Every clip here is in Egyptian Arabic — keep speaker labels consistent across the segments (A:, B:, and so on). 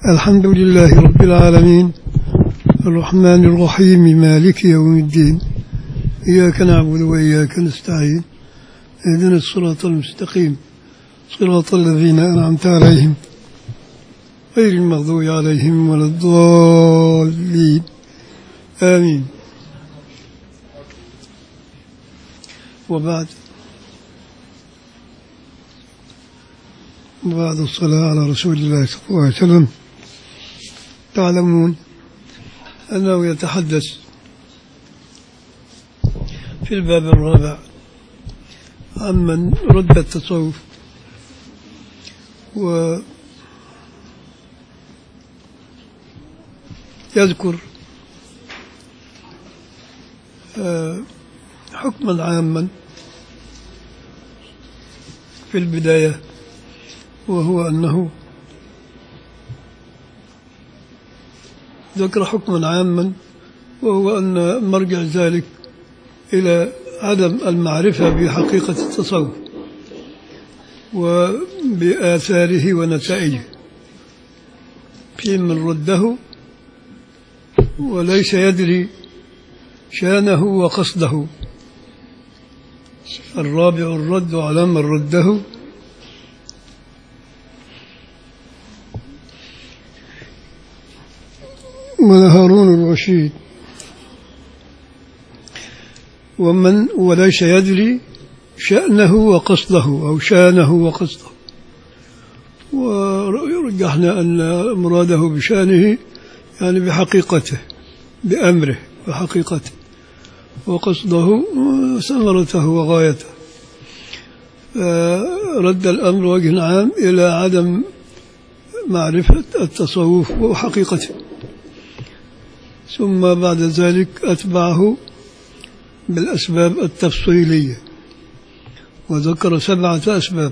A: الحمد لله رب العالمين الرحمن الرحيم مالك يوم الدين إياك نعبد وإياك نستعين اهدنا الصراط المستقيم صراط الذين أنعمت عليهم غير المغضوب عليهم ولا الضالين آمين وبعد وبعد الصلاة على رسول الله صلى الله عليه وسلم تعلمون أنه يتحدث في الباب الرابع عمن رد التصوف و يذكر حكما عاما في البداية وهو أنه ذكر حكما عاما وهو أن مرجع ذلك إلى عدم المعرفة بحقيقة التصوف وبآثاره ونتائجه في من رده وليس يدري شانه وقصده الرابع الرد على من رده هارون الرشيد ومن وليس يدري شأنه وقصده أو شانه وقصده ورجحنا أن مراده بشانه يعني بحقيقته بأمره وحقيقته وقصده ثمرته وغايته رد الأمر وجه عام إلى عدم معرفة التصوف وحقيقته ثم بعد ذلك أتبعه بالأسباب التفصيلية وذكر سبعة أسباب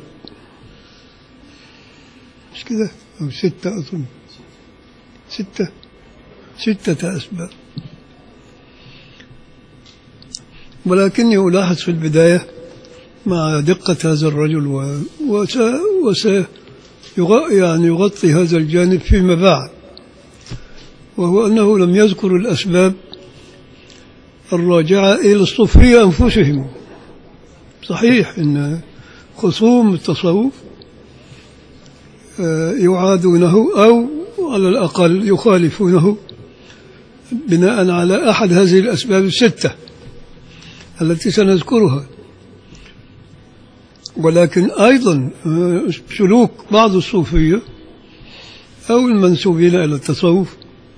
A: مش كده أو ستة أظن ستة ستة أسباب ولكني ألاحظ في البداية مع دقة هذا الرجل وس وس يعني يغطي هذا الجانب فيما بعد وهو أنه لم يذكر الأسباب الراجعة إلى الصوفية أنفسهم صحيح أن خصوم التصوف يعادونه أو على الأقل يخالفونه بناء على أحد هذه الأسباب الستة التي سنذكرها ولكن أيضا سلوك بعض الصوفية أو المنسوبين إلى التصوف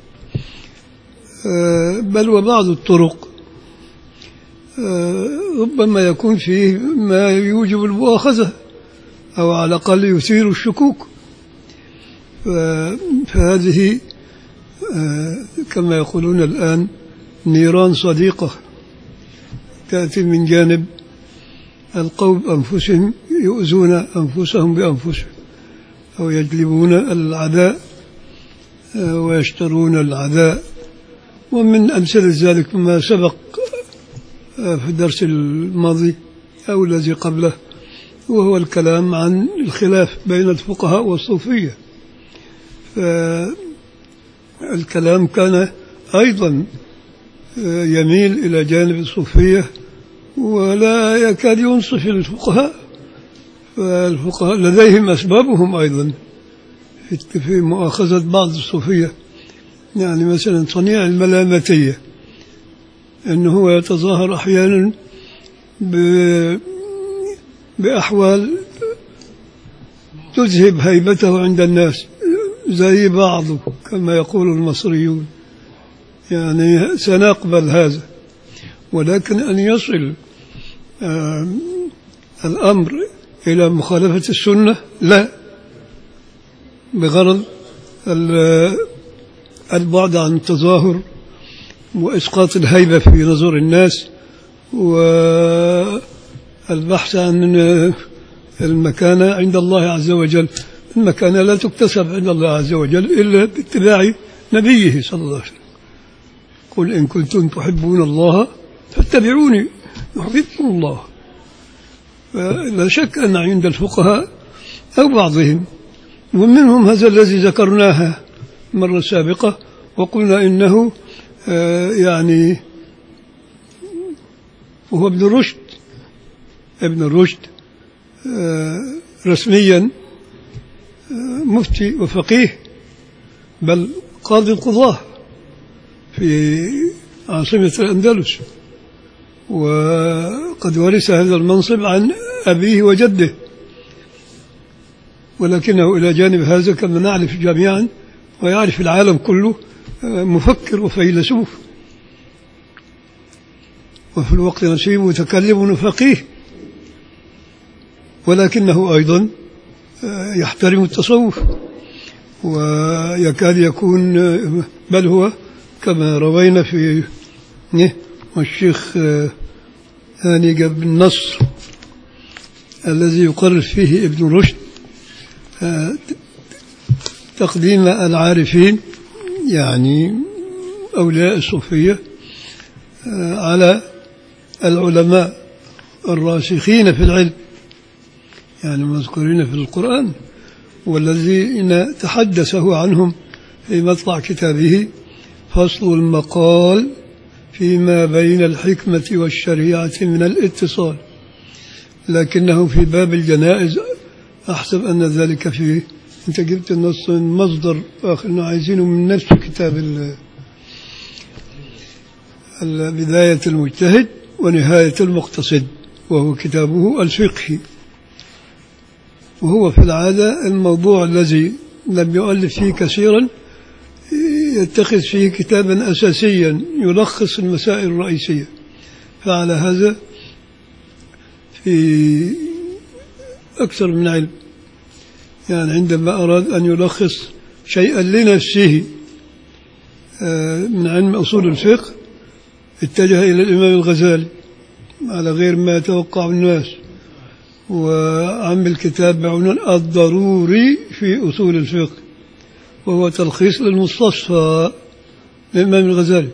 A: بل وبعض الطرق ربما يكون فيه ما يوجب المؤاخذة أو على الأقل يثير الشكوك فهذه كما يقولون الآن نيران صديقة تأتي من جانب القوم أنفسهم يؤذون أنفسهم بأنفسهم أو يجلبون العداء ويشترون العداء ومن أمثلة ذلك ما سبق في الدرس الماضي أو الذي قبله وهو الكلام عن الخلاف بين الفقهاء والصوفية فالكلام كان أيضا يميل إلى جانب الصوفية ولا يكاد ينصف الفقهاء فالفقهاء لديهم أسبابهم أيضا في مؤاخذة بعض الصوفية يعني مثلا صنيع الملامتية أنه هو يتظاهر أحيانا بأحوال تذهب هيبته عند الناس زي بعض كما يقول المصريون يعني سنقبل هذا ولكن أن يصل الأمر إلى مخالفة السنة لا بغرض البعد عن التظاهر وإسقاط الهيبة في نظر الناس والبحث عن المكانة عند الله عز وجل المكانة لا تكتسب عند الله عز وجل إلا باتباع نبيه صلى الله عليه وسلم قل إن كنتم تحبون الله فاتبعوني يحببكم الله لا شك أن عند الفقهاء أو بعضهم ومنهم هذا الذي ذكرناه مرة سابقة وقلنا إنه آه، يعني وهو ابن رشد ابن رشد آه، رسميا آه، مفتي وفقيه بل قاضي القضاة في عاصمة الأندلس وقد ورث هذا المنصب عن أبيه وجده ولكنه إلى جانب هذا كما نعرف جميعا ويعرف العالم كله آه، مفكر وفيلسوف وفي الوقت نفسه متكلم فقيه ولكنه أيضا آه، يحترم التصوف ويكاد يكون آه، بل هو كما روينا في والشيخ هاني بن نصر الذي يقرر فيه ابن رشد تقديم العارفين يعني أولياء الصوفية على العلماء الراسخين في العلم يعني المذكورين في القرآن والذين تحدثه عنهم في مطلع كتابه فصل المقال فيما بين الحكمة والشريعة من الاتصال لكنه في باب الجنائز أحسب أن ذلك في أنت جبت النص من مصدر آخر عايزينه من نفس كتاب بداية المجتهد ونهاية المقتصد وهو كتابه الفقهي وهو في العادة الموضوع الذي لم يؤلف فيه كثيرا يتخذ فيه كتابا أساسيا يلخص المسائل الرئيسية فعلى هذا في أكثر من علم يعني عندما أراد أن يلخص شيئا لنفسه آه، من علم أصول الفقه اتجه إلى الإمام الغزالي على غير ما يتوقع الناس وعمل كتاب بعنوان الضروري في أصول الفقه وهو تلخيص للمستصفى للإمام الغزالي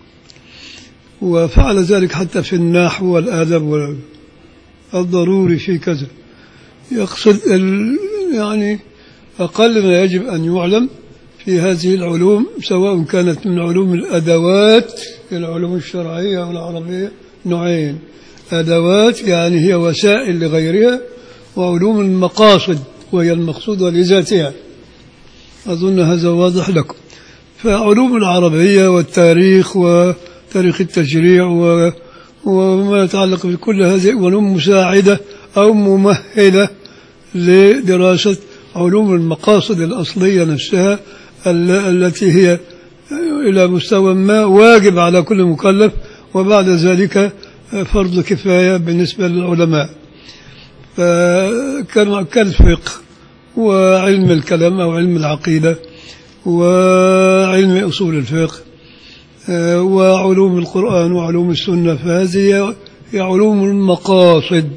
A: وفعل ذلك حتى في النحو والآدب الضروري في كذا يقصد يعني أقل ما يجب أن يعلم في هذه العلوم سواء كانت من علوم الأدوات العلوم الشرعية أو العربية نوعين أدوات يعني هي وسائل لغيرها وعلوم المقاصد وهي المقصودة لذاتها أظن هذا واضح لكم فعلوم العربية والتاريخ وتاريخ التشريع وما يتعلق بكل هذه علوم مساعدة أو ممهلة لدراسة علوم المقاصد الأصلية نفسها التي هي إلى مستوى ما واجب على كل مكلف وبعد ذلك فرض كفاية بالنسبة للعلماء كالفقه وعلم الكلام أو علم العقيدة وعلم أصول الفقه وعلوم القرآن وعلوم السنة فهذه هي علوم المقاصد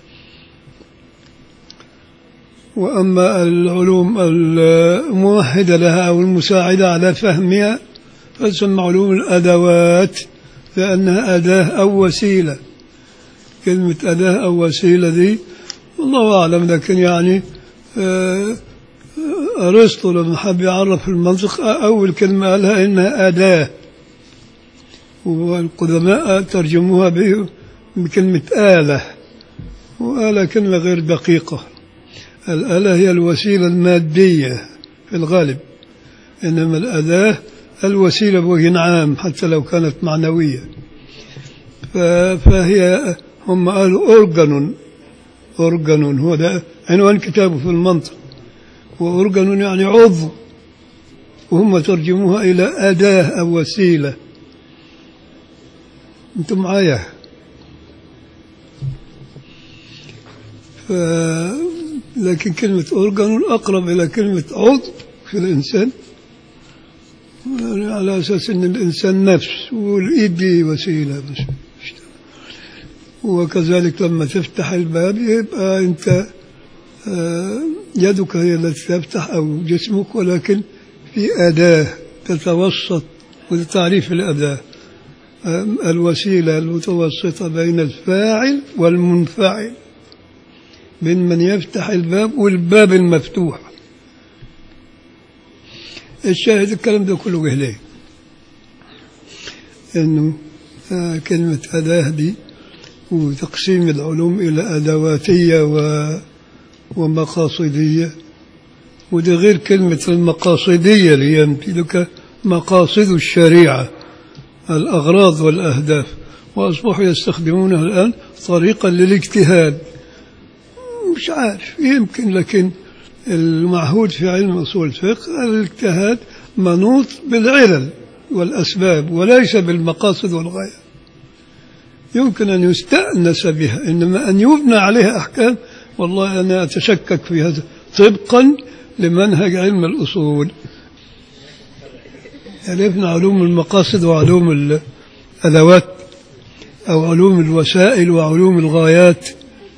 A: وأما العلوم الموحدة لها أو المساعدة على فهمها فتسمى علوم الأدوات لأنها أداة أو وسيلة كلمة أداة أو وسيلة دي الله أعلم لكن يعني آه، أرسطو لما حب يعرف المنطق أول كلمة قالها إنها أداة والقدماء ترجموها بكلمة آلة وآلة كلمة غير دقيقة الآلة هي الوسيلة المادية في الغالب إنما الأداة الوسيلة بوجه عام حتى لو كانت معنوية فهي هم قالوا أورجانون أورجانون هو ده عنوان كتابه في المنطق وأورجانون يعني عضو وهم ترجموها إلى أداة أو وسيلة أنتم معايا ف لكن كلمة أورجان أقرب إلى كلمة عضو في الإنسان يعني على أساس أن الإنسان نفس والإيد دي وسيلة بس وكذلك لما تفتح الباب يبقى أنت آه، يدك هي التي تفتح أو جسمك ولكن في أداة تتوسط وتعريف الأداة الوسيلة المتوسطة بين الفاعل والمنفعل بين من يفتح الباب والباب المفتوح الشاهد الكلام ده كله جه ليه انه آه، كلمة أداة دي وتقسيم العلوم إلى أدواتية و ومقاصدية وده غير كلمة المقاصدية اللي هي تلك مقاصد الشريعة الأغراض والأهداف وأصبحوا يستخدمونها الآن طريقا للاجتهاد مش عارف يمكن لكن المعهود في علم أصول الفقه الاجتهاد منوط بالعلل والأسباب وليس بالمقاصد والغاية يمكن أن يستأنس بها إنما أن يبنى عليها أحكام والله أنا أتشكك في هذا طبقا لمنهج علم الأصول عرفنا علوم المقاصد وعلوم الأدوات أو علوم الوسائل وعلوم الغايات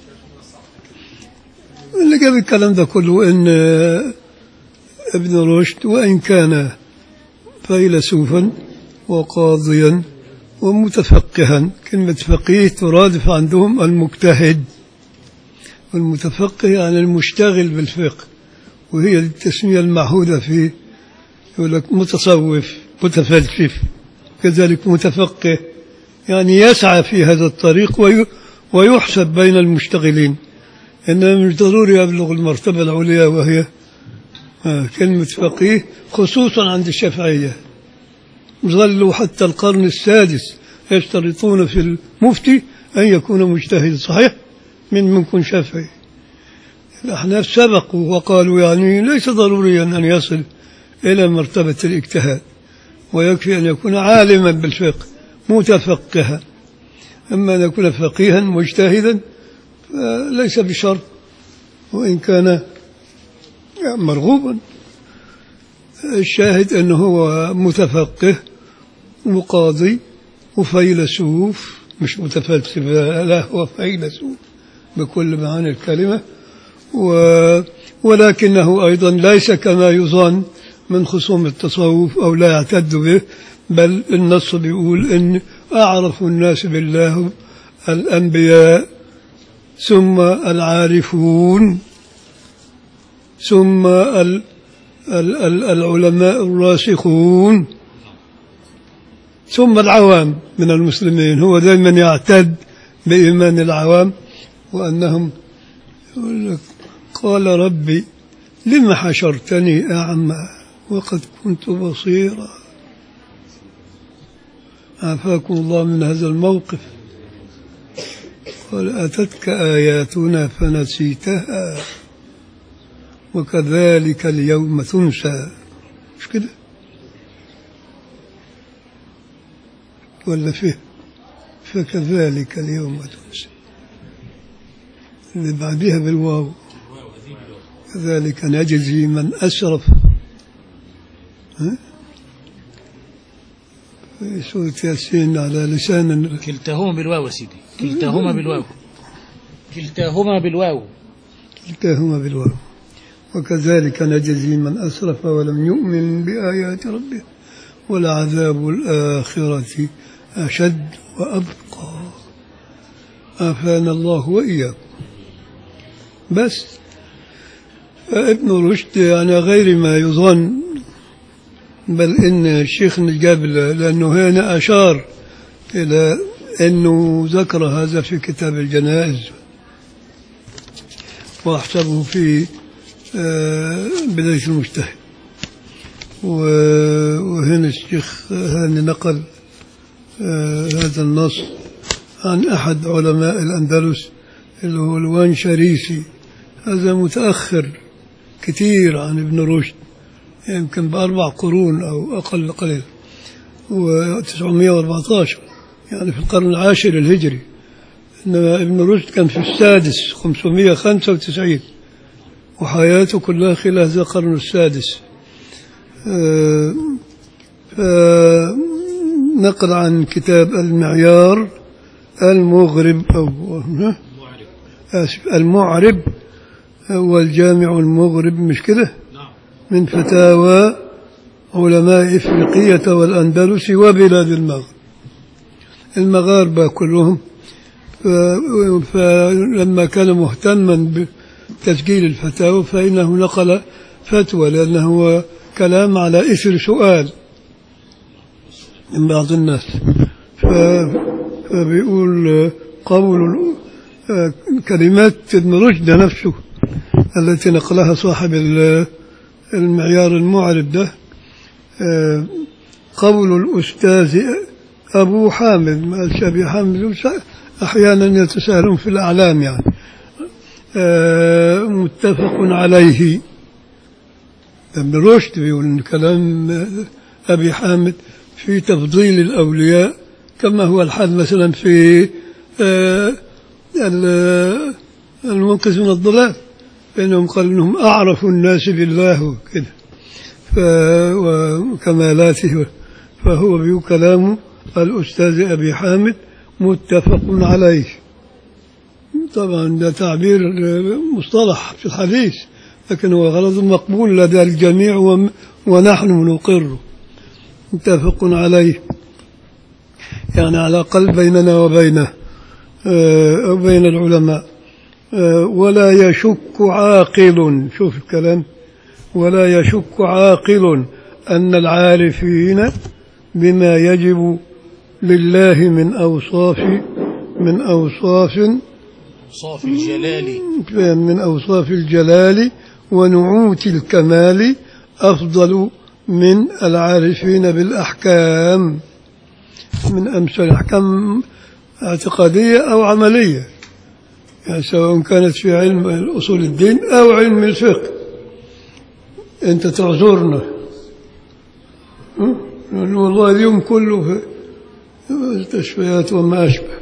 A: اللي جاب الكلام ده كله إن ابن رشد وإن كان فيلسوفا وقاضيا ومتفقها كلمة فقيه ترادف عندهم المجتهد والمتفقه يعني المشتغل بالفقه وهي التسمية المعهودة في يقول لك متصوف متفلسف كذلك متفقه يعني يسعى في هذا الطريق وي- ويحسب بين المشتغلين إنما مش ضروري يبلغ المرتبة العليا وهي آه، كلمة فقيه خصوصا عند الشافعية ظلوا حتى القرن السادس يشترطون في المفتي أن يكون مجتهد صحيح من منكم شافعي الأحناف سبقوا وقالوا يعني ليس ضروريا أن يصل إلى مرتبة الاجتهاد ويكفي أن يكون عالما بالفقه متفقها أما أن يكون فقيها مجتهدا فليس بشرط وإن كان مرغوبا الشاهد أنه هو متفقه وقاضي وفيلسوف مش متفلسف لا هو فيلسوف بكل معاني الكلمة و ولكنه أيضا ليس كما يظن من خصوم التصوف أو لا يعتد به بل النص بيقول إن أعرف الناس بالله الأنبياء ثم العارفون ثم ال ال ال العلماء الراسخون ثم العوام من المسلمين هو دائما يعتد بإيمان العوام وأنهم يقول لك قال ربي لم حشرتني أعمى وقد كنت بصيرا عافاكم الله من هذا الموقف قال أتتك آياتنا فنسيتها وكذلك اليوم تنسى مش كده ولا فيه فكذلك اليوم تنسى اللي بعدها بالواو كذلك نجزي من أسرف ها؟ في سورة ياسين على لسان
B: كلتاهما بالواو يا سيدي كلتاهما بالواو كلتاهما بالواو
A: كلتاهما بالواو وكذلك نجزي من أسرف ولم يؤمن بآيات ربه ولعذاب الآخرة أشد وأبقى عافانا الله وإياكم بس ابن رشد يعني غير ما يظن بل إن الشيخ الجابل لأنه هنا أشار إلى أنه ذكر هذا في كتاب الجنائز وأحسبه في آه، بداية المجتهد و- وهنا الشيخ هاني نقل آه، هذا النص عن أحد علماء الأندلس اللي هو الوان شريسي هذا متأخر كثير عن ابن رشد يمكن بأربع قرون أو أقل قليل و914 يعني في القرن العاشر الهجري إنما ابن رشد كان في السادس 595 وحياته كلها خلال هذا القرن السادس آه، آه، نقل عن كتاب المعيار المغرب أو ها؟ آسف المعرب والجامع المغرب مش كده من فتاوى علماء إفريقية والأندلس وبلاد المغرب المغاربة كلهم ف- فلما كان مهتما بتسجيل الفتاوى فإنه نقل فتوى لأنه كلام على إثر سؤال من بعض الناس ف- فبيقول آه، قول آه، كلمات ابن رشد نفسه التي نقلها صاحب ال- المعيار المعرب ده آه، قول الأستاذ أبو حامد ما قالش أبي حامد أحيانا يتساهلون في الأعلام يعني آه، متفق عليه ابن رشد بيقول إن كلام آه، أبي حامد في تفضيل الأولياء كما هو الحال مثلا في آه، ال- المنقذ من الضلال فإنهم قالوا أنهم أعرف الناس بالله وكذا ف- وكمالاته فهو بيقول كلام الأستاذ أبي حامد متفق عليه طبعا ده تعبير مصطلح في الحديث لكن هو غرض مقبول لدى الجميع وم- ونحن نقره متفق عليه يعني على الأقل بيننا وبينه آه، أو بين العلماء آه، ولا يشك عاقل شوف الكلام ولا يشك عاقل أن العارفين بما يجب لله من أوصاف من أوصاف
B: صافي الجلال
A: من أوصاف الجلال ونعوت الكمال أفضل من العارفين بالأحكام من أمثال الأحكام اعتقادية أو عملية يعني سواء كانت في علم أصول الدين أو علم الفقه أنت تعذرنا ها؟ نقول والله اليوم كله في تشفيات وما أشبه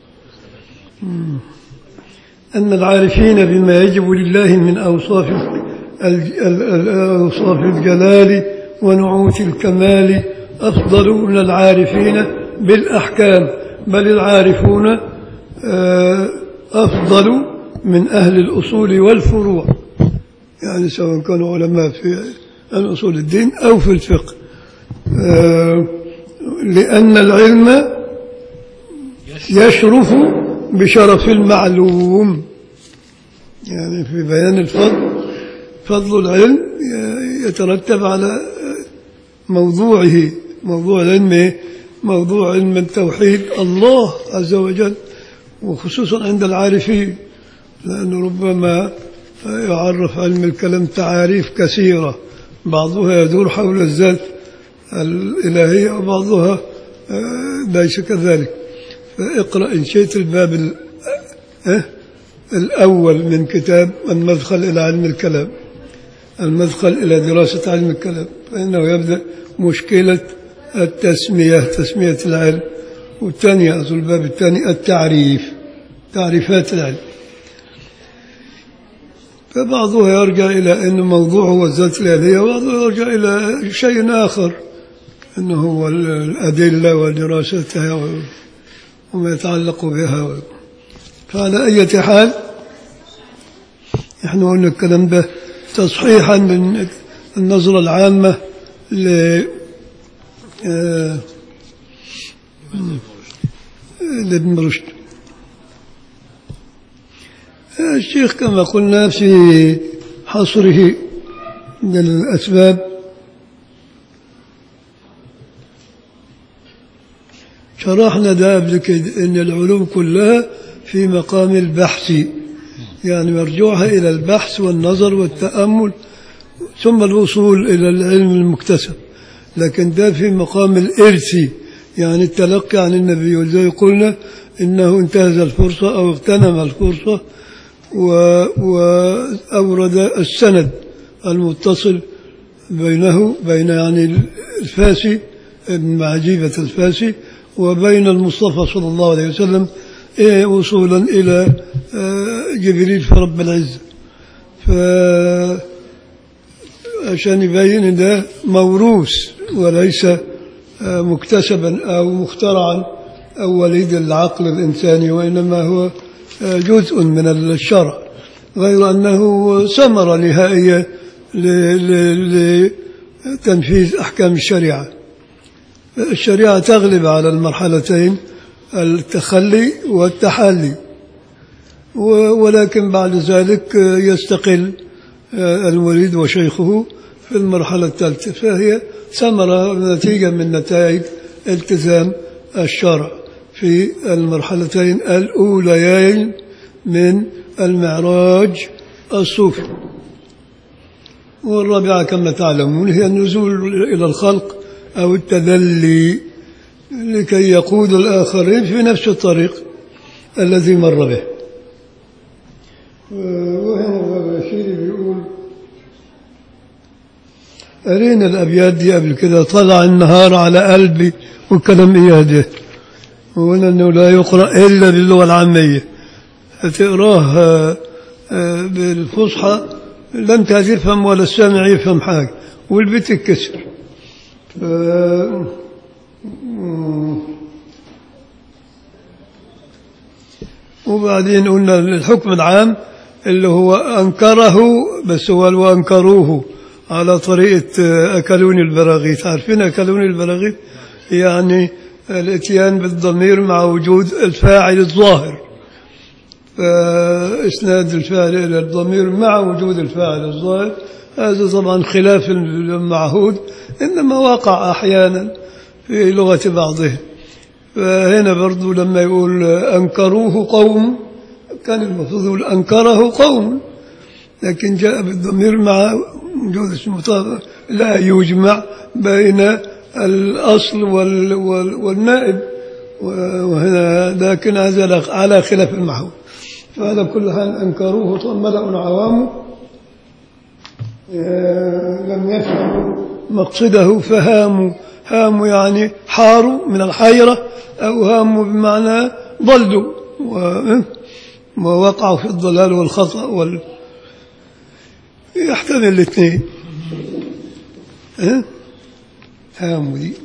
A: مم. أن العارفين بما يجب لله من أوصاف ال- ال- ال- أوصاف الجلال ونعوت الكمال أفضل من العارفين بالأحكام بل العارفون آه، أفضل من أهل الأصول والفروع يعني سواء كانوا علماء في الأصول الدين أو في الفقه آه، لأن العلم يشرف بشرف المعلوم يعني في بيان الفضل فضل العلم يترتب على موضوعه موضوع العلم إيه؟ موضوع علم التوحيد الله عز وجل وخصوصا عند العارفين لأنه ربما يعرف علم الكلام تعاريف كثيرة بعضها يدور حول الذات الإلهية وبعضها آه، ليس كذلك فاقرأ إن شئت الباب ال- آه، الأول من كتاب المدخل إلى علم الكلام المدخل إلى دراسة علم الكلام فإنه يبدأ مشكلة التسمية تسمية العلم والثانية أصل الباب الثاني التعريف تعريفات العلم فبعضها يرجع إلى أن موضوع هو الذات الإلهية وبعضها يرجع إلى شيء آخر أنه هو الأدلة ودراستها و- وما يتعلق بها فعلى أي حال نحن قلنا الكلام ده تصحيحا من النظرة العامة ل آه، لابن رشد الشيخ كما قلنا في حصره للأسباب شرحنا ده قبل كده ان العلوم كلها في مقام البحث يعني مرجوعها الى البحث والنظر والتامل ثم الوصول الى العلم المكتسب لكن ده في مقام الارث يعني التلقي عن النبي وزي قلنا انه انتهز الفرصه او اغتنم الفرصه و- واورد السند المتصل بينه بين يعني الفاسي ابن عجيبة الفاسي وبين المصطفى صلى الله عليه وسلم إيه وصولا إلى آه، جبريل في رب العزة ف- عشان يبين إن ده موروث وليس آه، مكتسبا أو مخترعا أو وليد العقل الإنساني وإنما هو آه، جزء من الشرع غير أنه ثمرة نهائية ل- ل- لتنفيذ أحكام الشريعة الشريعة تغلب على المرحلتين التخلي والتحلي و- ولكن بعد ذلك يستقل المريد وشيخه في المرحلة الثالثة فهي ثمرة نتيجة من نتائج التزام الشرع في المرحلتين الأوليين من المعراج الصوفي والرابعة كما تعلمون هي النزول إلى الخلق أو التذلي لكي يقود الآخرين في نفس الطريق الذي مر به وهنا بشيري بيقول قرينا الأبيات دي قبل كده طلع النهار على قلبي وكلام إياده وقلنا أنه لا يقرأ إلا باللغة العامية هتقراه آه، آه، بالفصحى لا أنت هتفهم ولا السامع يفهم حاجة والبيت يتكسر ف- وبعدين قلنا الحكم العام اللي هو أنكره بس هو اللي أنكروه على طريقة آه، أكلوني البراغيث عارفين أكلوني البراغيث يعني الاتيان بالضمير مع وجود الفاعل الظاهر فإسناد الفاعل إلى الضمير مع وجود الفاعل الظاهر هذا طبعا خلاف المعهود إنما وقع أحيانا في لغة بعضهم فهنا برضو لما يقول أنكروه قوم كان المفروض يقول أنكره قوم لكن جاء بالضمير مع وجود اسم مطابق لا يجمع بين الأصل وال وال والنائب وهنا لكن هذا على خلاف المعهود فعلى كل حال أنكروه طبعا ملأ عوامه آه، لم يفهموا مقصده فهاموا هاموا يعني حاروا من الحيرة أو هاموا بمعنى ضلوا و- ووقعوا في الضلال والخطأ وال يحتمل الاثنين ها؟ هاموا دي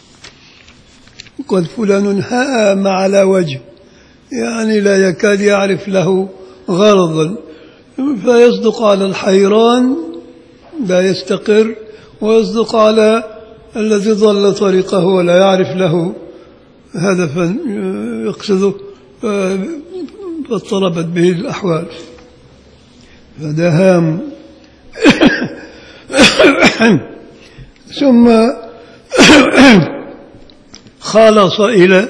A: قد فلان هام على وجه يعني لا يكاد يعرف له غرضا فيصدق على الحيران لا يستقر ويصدق على الذي ضل طريقه ولا يعرف له هدفا يقصده فاضطربت به الأحوال فده هام ثم خالص إلى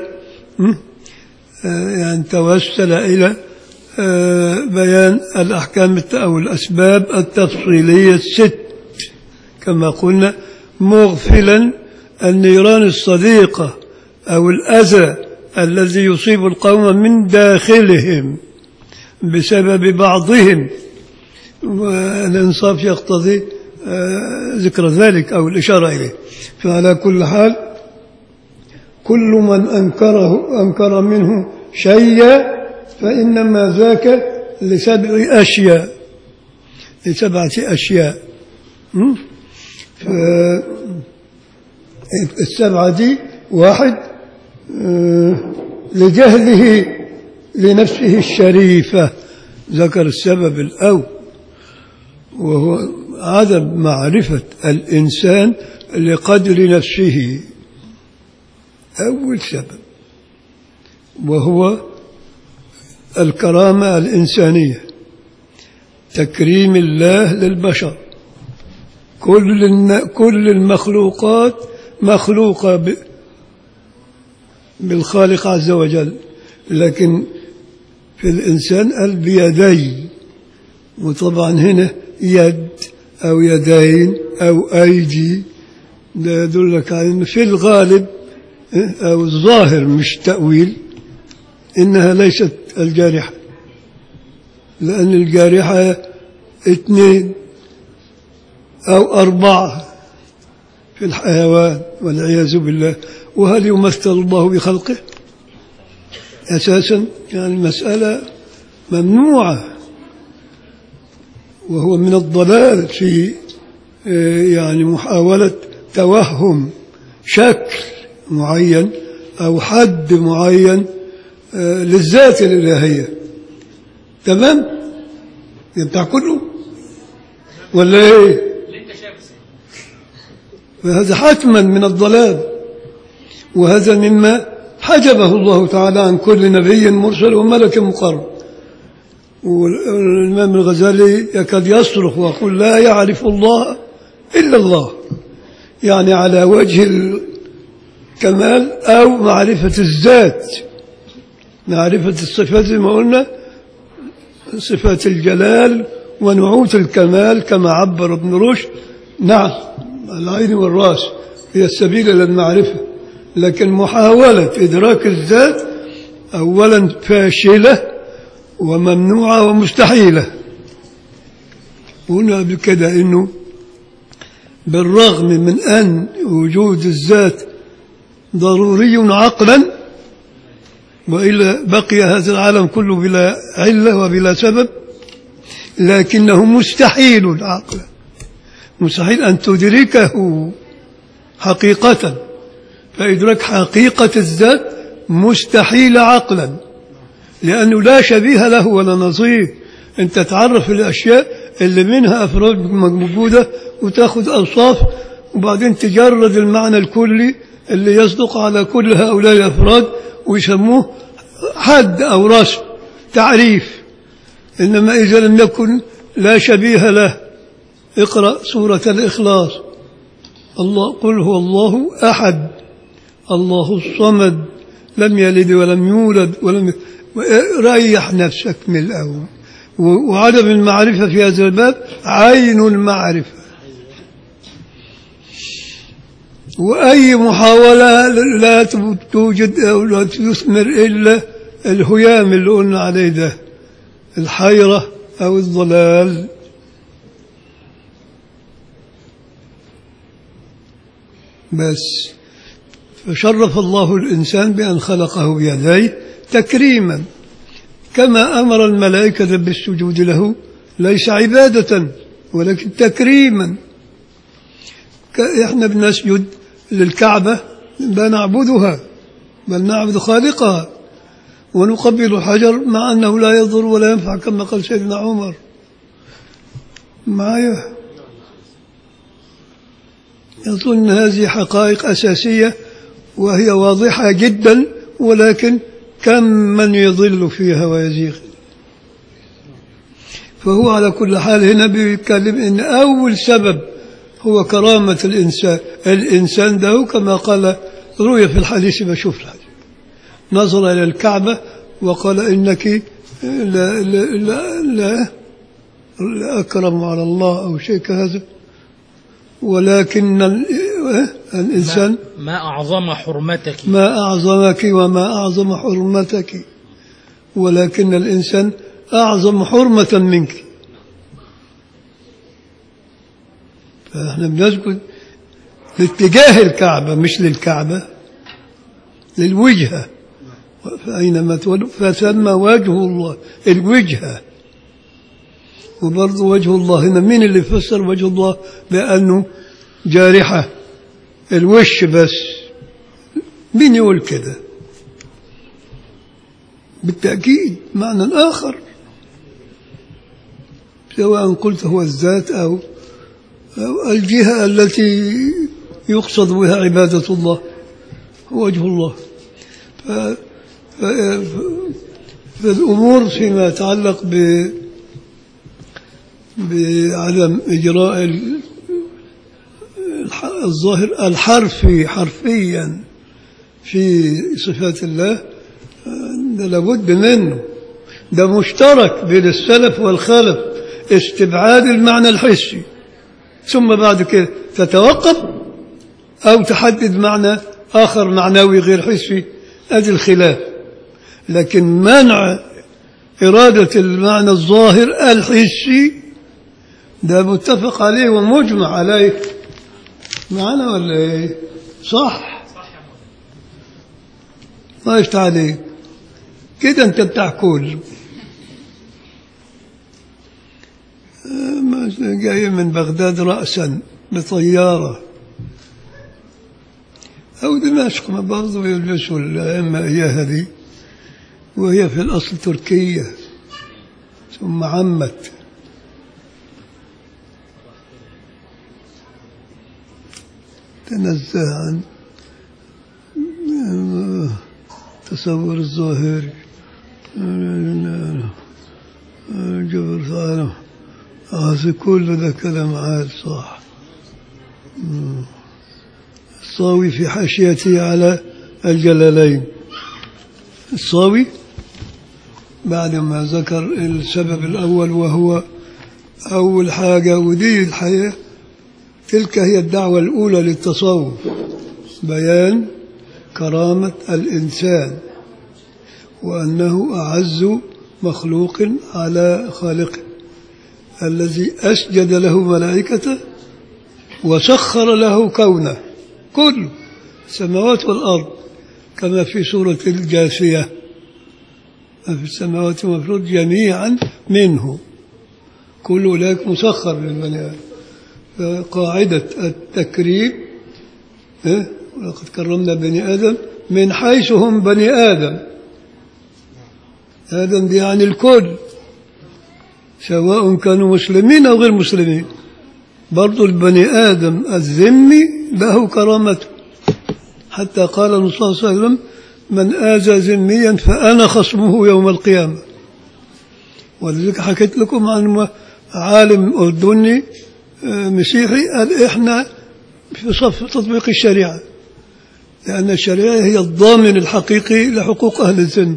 A: يعني توسل إلى آه، بيان الأحكام الت- أو الأسباب التفصيلية الست كما قلنا مغفلا النيران الصديقة أو الأذى الذي يصيب القوم من داخلهم بسبب بعضهم والإنصاف يقتضي آه، ذكر ذلك أو الإشارة إليه فعلى كل حال كل من أنكره أنكر منه شيئا فإنما ذاك لسبع أشياء لسبعة أشياء م? ف- السبعة دي واحد آه، لجهله لنفسه الشريفة ذكر السبب الأول وهو عدم معرفة الإنسان لقدر نفسه أول سبب وهو الكرامة الإنسانية تكريم الله للبشر كل الن- كل المخلوقات مخلوقة ب- بالخالق عز وجل لكن في الإنسان قال بيدي وطبعا هنا يد أو يدين أو أيدي ده يدلك على أن في الغالب أو الظاهر مش تأويل إنها ليست الجارحة لأن الجارحة اثنين أو أربعة في الحيوان والعياذ بالله وهل يمثل الله بخلقه أساسا يعني المسألة ممنوعة وهو من الضلال في آه، يعني محاولة توهم شكل معين أو حد معين آه، للذات الإلهية تمام؟ بتاع كله ولا ايه؟ فهذا حتما من الضلال وهذا مما حجبه الله تعالى عن كل نبي مرسل وملك مقرب والإمام الغزالي يكاد يصرخ ويقول لا يعرف الله إلا الله يعني على وجه الكمال أو معرفة الذات معرفة الصفات زي ما قلنا صفات الجلال ونعوت الكمال كما عبر ابن رشد نعم العين والراس هي السبيل إلى المعرفة لكن محاولة إدراك الذات أولا فاشلة وممنوعة ومستحيلة قلنا قبل كده إنه بالرغم من أن وجود الذات ضروري عقلا وإلا بقي هذا العالم كله بلا علة وبلا سبب لكنه مستحيل عقلا مستحيل أن تدركه حقيقة فإدراك حقيقة الذات مستحيل عقلا لأنه لا شبيه له ولا نظير أنت تعرف الأشياء اللي منها أفراد موجودة وتاخذ أوصاف وبعدين تجرد المعنى الكلي اللي يصدق على كل هؤلاء الأفراد ويسموه حد أو رسم تعريف إنما إذا لم يكن لا شبيه له اقرأ سورة الإخلاص الله قل هو الله أحد الله الصمد لم يلد ولم يولد ولم ريح نفسك من الأول وعدم المعرفة في هذا الباب عين المعرفة وأي محاولة لا توجد أو لا تثمر إلا الهيام اللي قلنا عليه ده الحيرة أو الضلال بس فشرف الله الإنسان بأن خلقه بيديه تكريما كما أمر الملائكة بالسجود له ليس عبادة ولكن تكريما احنا بنسجد للكعبة لا نعبدها بل نعبد خالقها ونقبل الحجر مع أنه لا يضر ولا ينفع كما قال سيدنا عمر معايا يظن هذه حقائق أساسية وهي واضحة جدا ولكن كم من يضل فيها ويزيغ فهو على كل حال هنا بيتكلم ان اول سبب هو كرامة الإنسان الإنسان ده كما قال روي في الحديث بشوف الحديث نظر إلى الكعبة وقال إنك لا, لا, لا, لا, لا أكرم على الله أو شيء كهذا ولكن الإنسان
B: ما, ما أعظم حرمتك
A: ما أعظمك وما أعظم حرمتك ولكن الإنسان أعظم حرمة منك فإحنا بنسجد لاتجاه الكعبة مش للكعبة للوجهة فأينما تولوا فثم وجه الله الوجهة وبرضه وجه الله هنا مين اللي فسر وجه الله بأنه جارحة الوش بس مين يقول كده بالتأكيد معنى آخر سواء قلت هو الذات أو, أو الجهة التي يقصد بها عبادة الله وجه الله ف... ف... فالأمور فيما يتعلق ب بعدم إجراء الظاهر الحرفي حرفيا في صفات الله ده لابد منه ده مشترك بين السلف والخلف استبعاد المعنى الحسي ثم بعد كده تتوقف أو تحدد معنى آخر معنوي غير حسي هذا الخلاف لكن منع إرادة المعنى الظاهر الحسي ده متفق عليه ومجمع عليه معنا ولا ايه صح ما يفتح عليك كده انت بتاع كل جاي من بغداد رأسا بطيارة أو دمشق ما برضه يلبسوا الأئمة إياها دي وهي في الأصل تركية ثم عمت تنزه عن تصور الظاهري جبر ثانه هذا كل ده كلام عاد صح الصاوي في حاشيته على الجلالين الصاوي بعدما ذكر السبب الأول وهو أول حاجة ودي الحقيقة تلك هي الدعوة الأولى للتصوف بيان كرامة الإنسان وأنه أعز مخلوق على خالقه الذي أسجد له ملائكته وسخر له كونه كله السماوات والأرض كما في سورة الجاثية ما في السماوات والأرض جميعا منه كل أولئك مسخر للبني آدم فقاعدة التكريم إيه؟ ولقد كرمنا بني آدم من حيث هم بني آدم آدم دي يعني الكل سواء كانوا مسلمين أو غير مسلمين برضو البني آدم الذمي له كرامته حتى قال النبي صلى الله عليه وسلم من آذى ذميا فأنا خصمه يوم القيامة ولذلك حكيت لكم عن عالم أردني آه، مسيحي قال إحنا في صف تطبيق الشريعة لأن الشريعة هي الضامن الحقيقي لحقوق أهل الذمة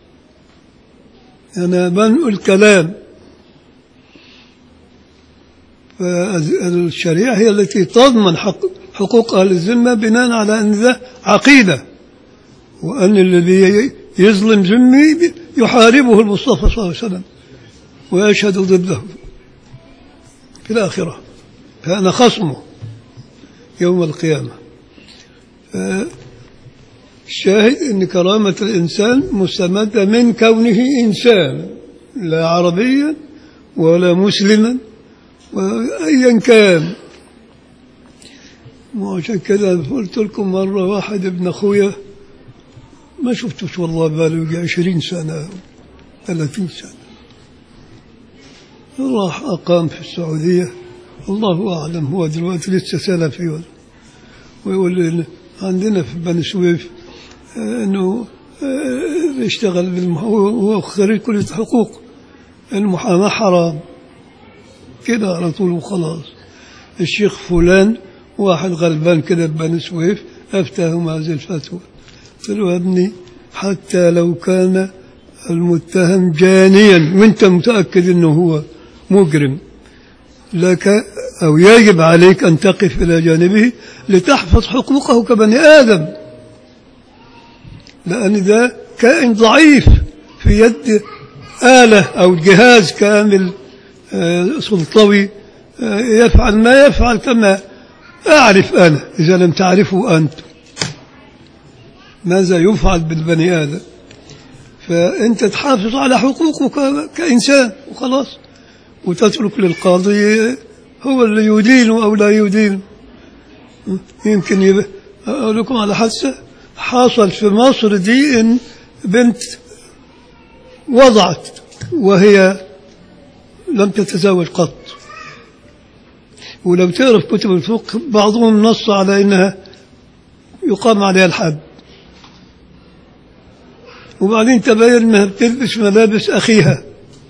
A: أنا بنقل كلام فالشريعة هي التي تضمن حق حقوق أهل الذمة بناء على أن ذا عقيدة وأن الذي يظلم ذمي يحاربه المصطفى صلى الله عليه وسلم ويشهد ضده في الآخرة فأنا خصمه يوم القيامة الشاهد أن كرامة الإنسان مستمدة من كونه إنسان لا عربيا ولا مسلما وأيا كان وعشان كده قلت لكم مرة واحد ابن أخويا ما شفتوش والله باله يجي عشرين سنة ثلاثين سنة راح أقام في السعودية الله أعلم هو دلوقتي لسه سلفي ولا ويقول لي عندنا في بني سويف آه، انه آه، يشتغل بالمح- هو هو خريج كلية حقوق المحاماة حرام كده على طول وخلاص الشيخ فلان واحد غلبان كده في بني سويف افتاهم هذه الفتوى قلت له يا ابني حتى لو كان المتهم جانيا وانت متأكد انه هو مجرم لك أو يجب عليك أن تقف إلى جانبه لتحفظ حقوقه كبني آدم لأن ده كائن ضعيف في يد آلة أو جهاز كامل آه، سلطوي آه، يفعل ما يفعل كما أعرف أنا إذا لم تعرفوا أنتم ماذا يفعل بالبني آدم فأنت تحافظ على حقوقك كإنسان وخلاص وتترك للقاضي هو اللي يدين أو لا يدين يمكن يب... أقول لكم على حادثة حصل في مصر دي إن بنت وضعت وهي لم تتزوج قط ولو تعرف كتب الفقه بعضهم نص على إنها يقام عليها الحد وبعدين تبين انها بتلبس ملابس اخيها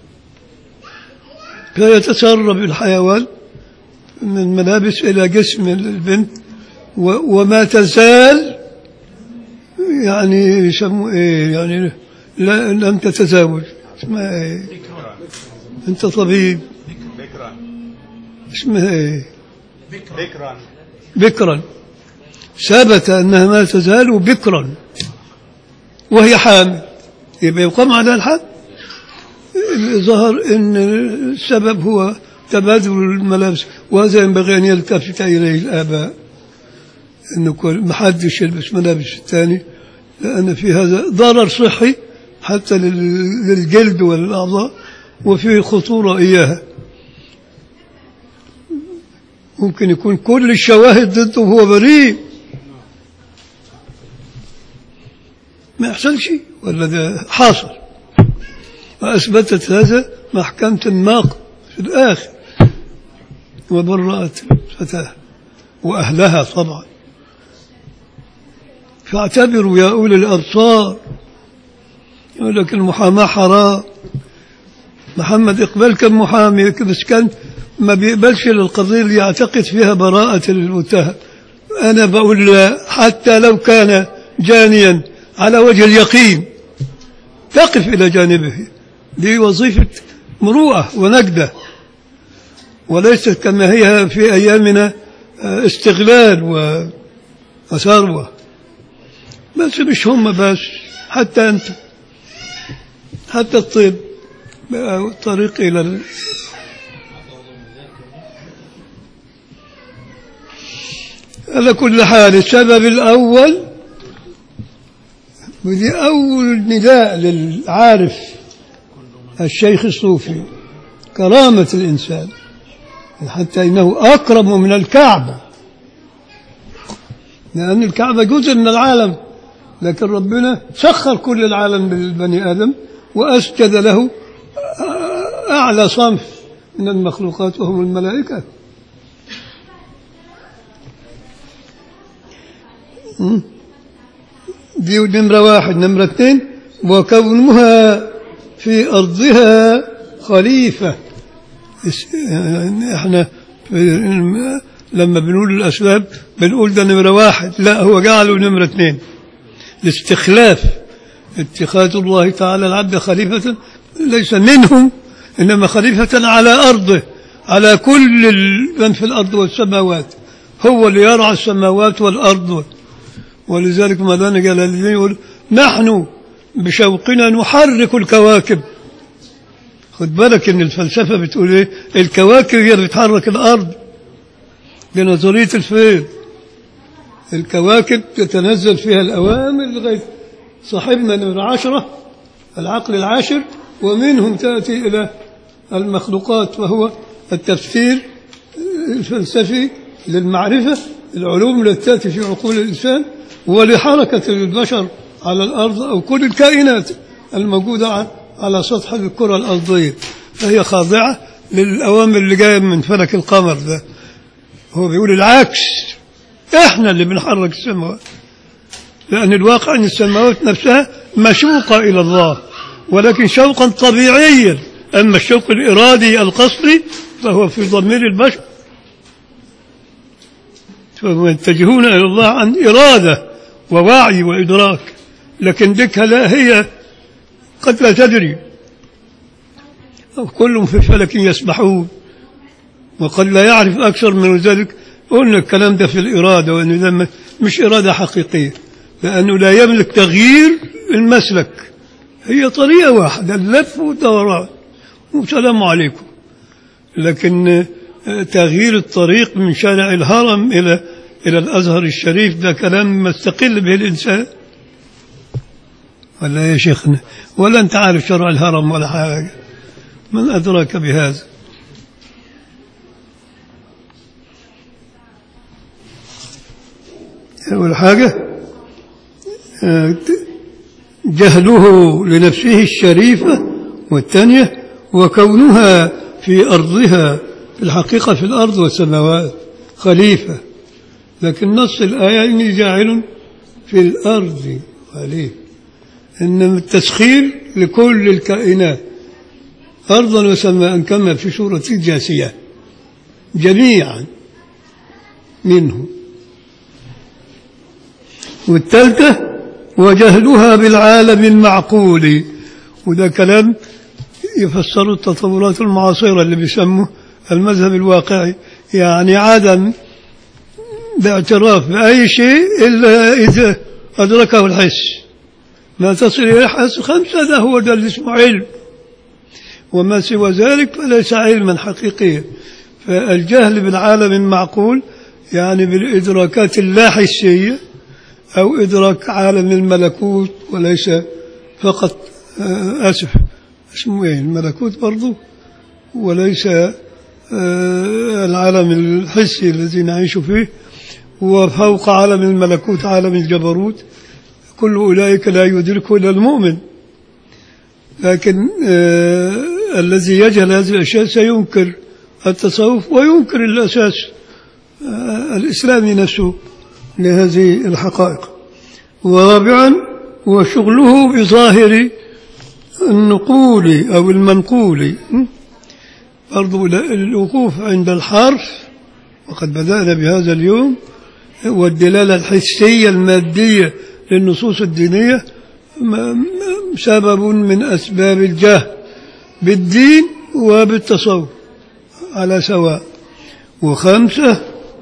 A: فيتسرب الحيوان من الملابس الى جسم البنت و- وما تزال يعني يسموا ايه يعني لا لم تتزوج اسمها ايه انت طبيب
C: بكرا
A: اسمها ايه
C: بكرا
A: بكرا ثبت انها ما تزال بكرا وهي حامل يبقى يقام على الحد ظهر ان السبب هو تبادل الملابس وهذا ينبغي ان يلتفت اليه الاباء انه كل ما حدش يلبس ملابس الثاني لان في هذا ضرر صحي حتى لل- للجلد والاعضاء وفيه خطوره اياها ممكن يكون كل الشواهد ضده وهو بريء ما يحصل شيء ولا ده حاصل وأثبتت هذا محكمة الناقة في الآخر وبرأت الفتاة وأهلها طبعا فاعتبروا يا أولي الأبصار يقول لك المحاماة حرام محمد إقبال كان محامي بس كان ما بيقبلش القضية اللي يعتقد فيها براءة المتهم أنا بقول لا حتى لو كان جانيا على وجه اليقين تقف إلى جانبه دي وظيفة مروءة ونجدة وليست كما هي في أيامنا آه، استغلال و- وثروة بس مش هم بس حتى أنت حتى الطب بقى الطريق إلى ال... على كل حال السبب الأول ودي أول نداء للعارف الشيخ الصوفي كرامة الإنسان حتى إنه أكرم من الكعبة لأن الكعبة جزء من العالم لكن ربنا سخر كل العالم للبني آدم وأسجد له أعلى صنف من المخلوقات وهم الملائكة م? دي نمرة واحد نمرة اثنين وكونها في أرضها خليفة اس- يعني احنا في- لما بنقول الأسباب بنقول ده نمرة واحد لا هو جعله نمرة اثنين الاستخلاف اتخاذ الله تعالى العبد خليفة ليس منهم إنما خليفة على أرضه على كل ال- من في الأرض والسماوات هو اللي يرعى السماوات والأرض ولذلك مولانا جلال الدين يقول نحن بشوقنا نحرك الكواكب خد بالك ان الفلسفه بتقول ايه الكواكب هي اللي بتحرك الارض بنظريه الفيض الكواكب تتنزل فيها الاوامر لغايه صاحبنا نمرة عشرة العقل العاشر ومنهم تأتي إلى المخلوقات وهو التفسير الفلسفي للمعرفة العلوم التي تأتي في عقول الإنسان ولحركة البشر على الأرض أو كل الكائنات الموجودة ع- على سطح الكرة الأرضية فهي خاضعة للأوامر اللي جاية من فلك القمر ده هو بيقول العكس احنا اللي بنحرك السماوات لأن الواقع أن السماوات نفسها مشوقة إلى الله ولكن شوقا طبيعيا أما الشوق الإرادي القصدي فهو في ضمير البشر فهم يتجهون إلى الله عن إرادة ووعي وإدراك لكن ديك لا هي قد لا تدري أو كلهم في فلك يسبحون وقد لا يعرف أكثر من ذلك قلنا الكلام ده في الإرادة وأنه ده م- مش إرادة حقيقية لأنه لا يملك تغيير المسلك هي طريقة واحدة اللف والدوران والسلام عليكم لكن آه، تغيير الطريق من شارع الهرم إلى إلى الأزهر الشريف ده كلام مستقل به الإنسان ولا يا شيخنا ولا أنت عارف شرع الهرم ولا حاجة من أدراك بهذا أول حاجة آه، جهله لنفسه الشريفة والثانية وكونها في أرضها في الحقيقة في الأرض والسماوات خليفة لكن نص الآية إني جاعل في الأرض خليفة إنما التسخير لكل الكائنات أرضا وسماء كما في سورة الجاثية جميعا منه والثالثة وجهلها بالعالم المعقول وده كلام يفسر التطورات المعاصرة اللي بيسموه المذهب الواقعي يعني عدم باعتراف بأي شيء إلا إذا أدركه الحس ما تصل إلى الحس خمسة ده هو ده اللي اسمه علم وما سوى ذلك فليس علما حقيقيا فالجهل بالعالم المعقول يعني بالإدراكات اللاحسية أو إدراك عالم الملكوت وليس فقط آه، آسف اسمه إيه الملكوت برضو وليس آه، العالم الحسي الذي نعيش فيه وفوق عالم الملكوت عالم الجبروت كل أولئك لا يدركه إلا المؤمن لكن آه الذي يجهل هذه الأشياء سينكر التصوف وينكر الأساس آه الإسلامي نفسه لهذه الحقائق ورابعا وشغله بظاهر النقول أو المنقول برضو ال- الوقوف عند الحرف وقد بدأنا بهذا اليوم والدلالة الحسية المادية للنصوص الدينية م- م- سبب من أسباب الجهل بالدين وبالتصوف على سواء وخمسة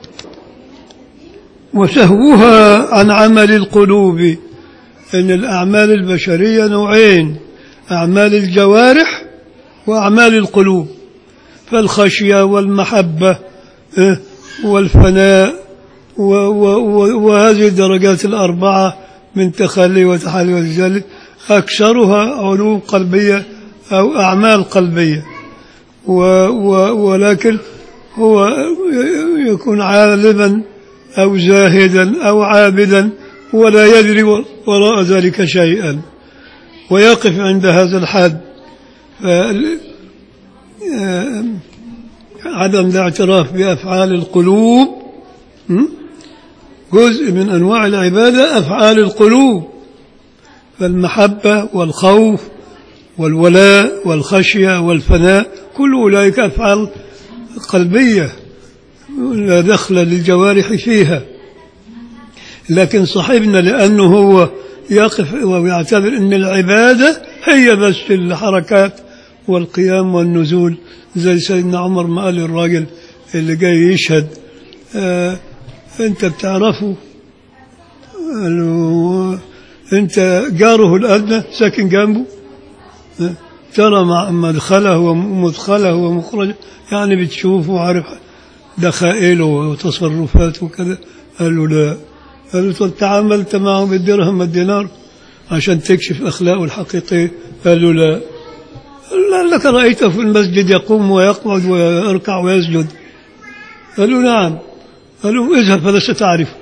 A: وسهوها عن عمل القلوب أن الأعمال البشرية نوعين أعمال الجوارح وأعمال القلوب فالخشية والمحبة آه، والفناء و- و- و- وهذه الدرجات الأربعة من تخلي وتحلي وتجلي أكثرها علوم قلبية أو أعمال قلبية و و ولكن هو يكون عالما أو زاهدا أو عابدا ولا يدري وراء ذلك شيئا ويقف عند هذا الحد فال- آه، عدم الاعتراف بأفعال القلوب م? جزء من أنواع العبادة أفعال القلوب فالمحبة والخوف والولاء والخشية والفناء كل أولئك أفعال قلبية لا دخل للجوارح فيها لكن صاحبنا لأنه هو يقف ويعتبر أن العبادة هي بس الحركات والقيام والنزول زي سيدنا عمر ما قال الراجل اللي جاي يشهد آه أنت بتعرفه قال له أنت جاره الأدنى ساكن جنبه آه، ترى مع مدخله ومدخله ومخرجه يعني بتشوفه وعارف دخائله وتصرفاته وكذا قال له لا قال له طب تعاملت معه بالدرهم والدينار عشان تكشف أخلاقه الحقيقية قال له لا قال لك رأيته في المسجد يقوم ويقعد ويركع ويسجد قال له نعم قال له اذهب فلست تعرفه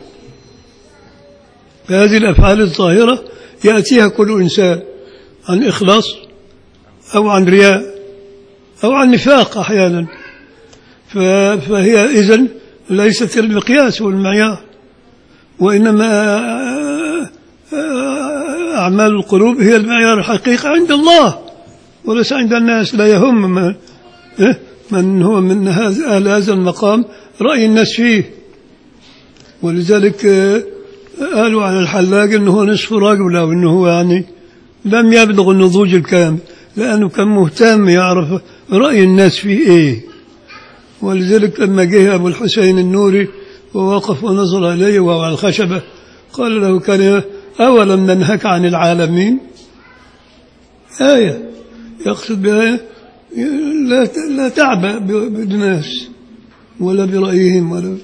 A: فهذه الأفعال الظاهرة يأتيها كل إنسان عن إخلاص أو عن رياء أو عن نفاق أحيانا ف- فهي إذن ليست المقياس والمعيار وإنما أعمال القلوب هي المعيار الحقيقي عند الله وليس عند الناس لا يهم من, إيه؟ من هو من هذا أهل هذا المقام رأي الناس فيه ولذلك آه، قالوا على الحلاج أنه هو نصف رجل أو أنه هو يعني لم يبلغ النضوج الكامل لأنه كان مهتم يعرف رأي الناس فيه إيه ولذلك لما جه أبو الحسين النوري ووقف ونظر إليه وهو على الخشبة قال له كان أولم ننهك عن العالمين آية يقصد بها لا لا تعبأ بالناس ولا برأيهم ولا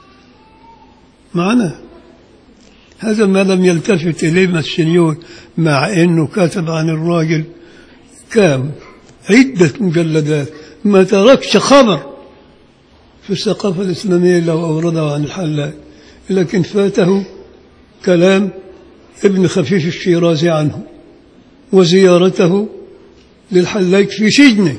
A: معنى هذا ما لم يلتفت إليه مسنيون مع أنه كتب عن الراجل كام عدة مجلدات ما تركش خبر في الثقافة الإسلامية لو أورده عن الحلاج لكن فاته كلام ابن خفيف الشيرازي عنه وزيارته للحلاج في سجنه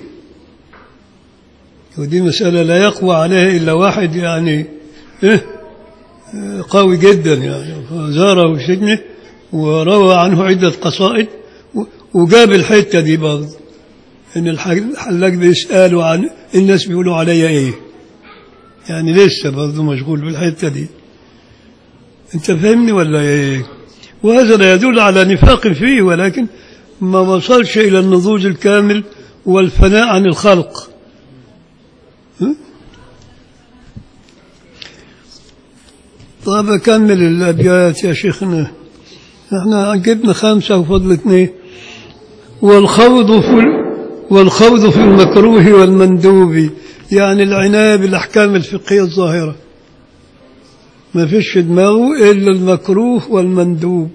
A: ودي مسألة لا يقوى عليها إلا واحد يعني إيه قوي جدا يعني زاره في سجنه وروى عنه عدة قصائد و- وجاب الحتة دي برضه إن الح- الحلاج بيسألوا عن الناس بيقولوا عليا إيه يعني لسه برضه مشغول بالحتة دي أنت فهمني ولا إيه وهذا لا يدل على نفاق فيه ولكن ما وصلش إلى النضوج الكامل والفناء عن الخلق ها؟ طيب أكمل الأبيات يا شيخنا احنا جبنا خمسة وفضل اثنين والخوض في والخوض في المكروه والمندوب يعني العناية بالأحكام الفقهية الظاهرة ما فيش في دماغه إلا المكروه والمندوب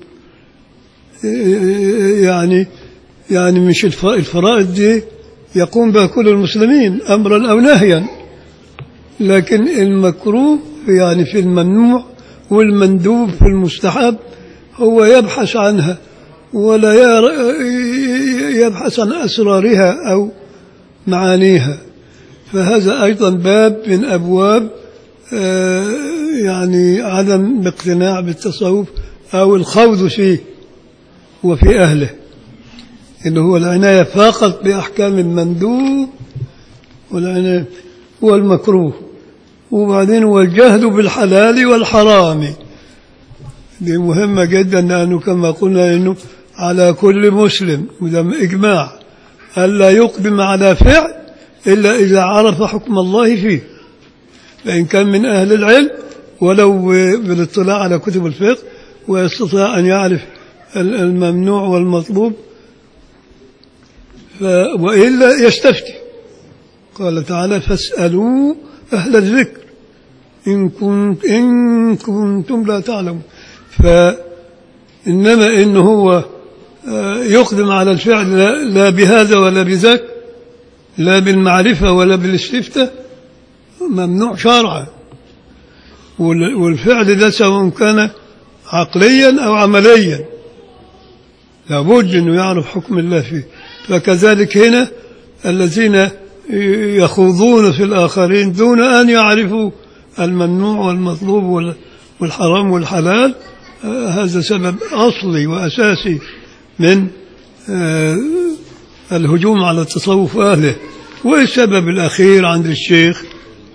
A: يعني يعني مش الف- الفرائض دي يقوم بها كل المسلمين أمرا أو نهيا لكن المكروه يعني في الممنوع والمندوب في المستحب هو يبحث عنها ولا ير- يبحث عن أسرارها أو معانيها فهذا أيضا باب من أبواب آه، يعني عدم الاقتناع بالتصوف أو الخوض فيه وفي أهله اللي هو العناية فقط بأحكام المندوب والعناد والمكروه وبعدين والجهل بالحلال والحرام دي مهمة جدا لأنه كما قلنا أنه على كل مسلم وده إجماع ألا يقدم على فعل إلا إذا عرف حكم الله فيه فإن كان من أهل العلم ولو بالاطلاع على كتب الفقه ويستطيع أن يعرف ال- الممنوع والمطلوب ف... وإلا يستفتي قال تعالى فاسألوا أهل الذكر إن, كنت إن كنتم لا تعلمون فإنما إن هو آه، يقدم على الفعل لا, لا بهذا ولا بذاك لا بالمعرفة ولا بالاستفتاء ممنوع شرعا وال- والفعل ده سواء كان عقليا أو عمليا لابد أنه يعرف حكم الله فيه فكذلك هنا الذين يخوضون في الآخرين دون أن يعرفوا الممنوع والمطلوب وال- والحرام والحلال آه، هذا سبب أصلي وأساسي من آه، الهجوم على التصوف أهله والسبب الأخير عند الشيخ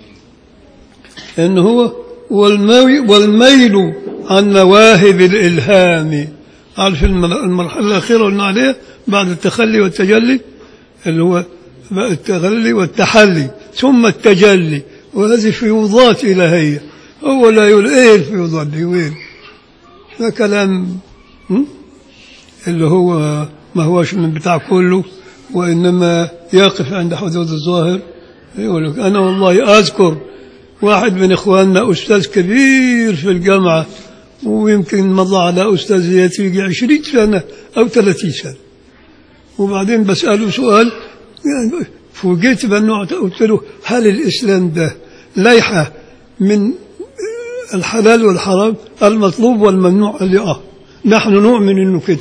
A: أنه هو والمي- والميل عن مواهب الإلهام عارف الم- المرحلة الأخيرة قلنا عليها بعد التخلي والتجلي اللي هو التغلي والتحلي ثم التجلي وهذه فيوضات إلهية هو لا يقول إيه الفيوضات دي وين ده كلام م? اللي هو ما هوش من بتاع كله وإنما يقف عند حدود الظاهر يقول لك أنا والله أذكر واحد من إخواننا أستاذ كبير في الجامعة ويمكن مضى على أستاذيته يجي عشرين سنة أو ثلاثين سنة وبعدين بسأله سؤال يعني فوجئت بأنه قلت له هل الإسلام ده لائحة من الحلال والحرام المطلوب والممنوع قال لي آه نحن نؤمن إنه كده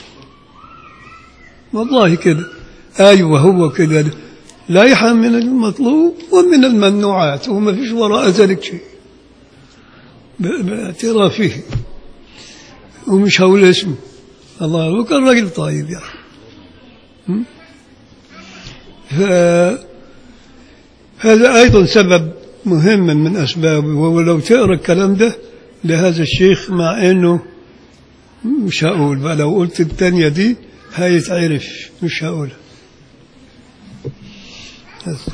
A: والله كده أيوة هو كده لائحة من المطلوب ومن الممنوعات وما فيش وراء ذلك شيء ب- باعترافه ومش هقول اسمه الله وكان راجل طيب يعني م? فهذا أيضا سبب مهم من أسبابه ولو تقرأ الكلام ده لهذا الشيخ مع أنه مش هقول بقى لو قلت التانية دي هيتعرف مش هقولها بس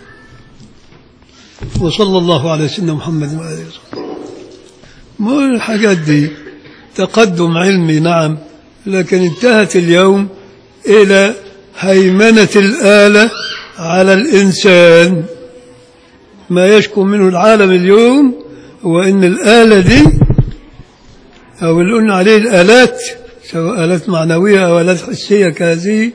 A: وصلى الله على سيدنا محمد وآله وصحبه مو الحاجات دي تقدم علمي نعم لكن انتهت اليوم إلى هيمنة الآلة على الإنسان ما يشكو منه العالم اليوم هو أن الآلة دي أو اللي قلنا عليه الآلات سواء آلات معنوية أو آلات حسية كهذه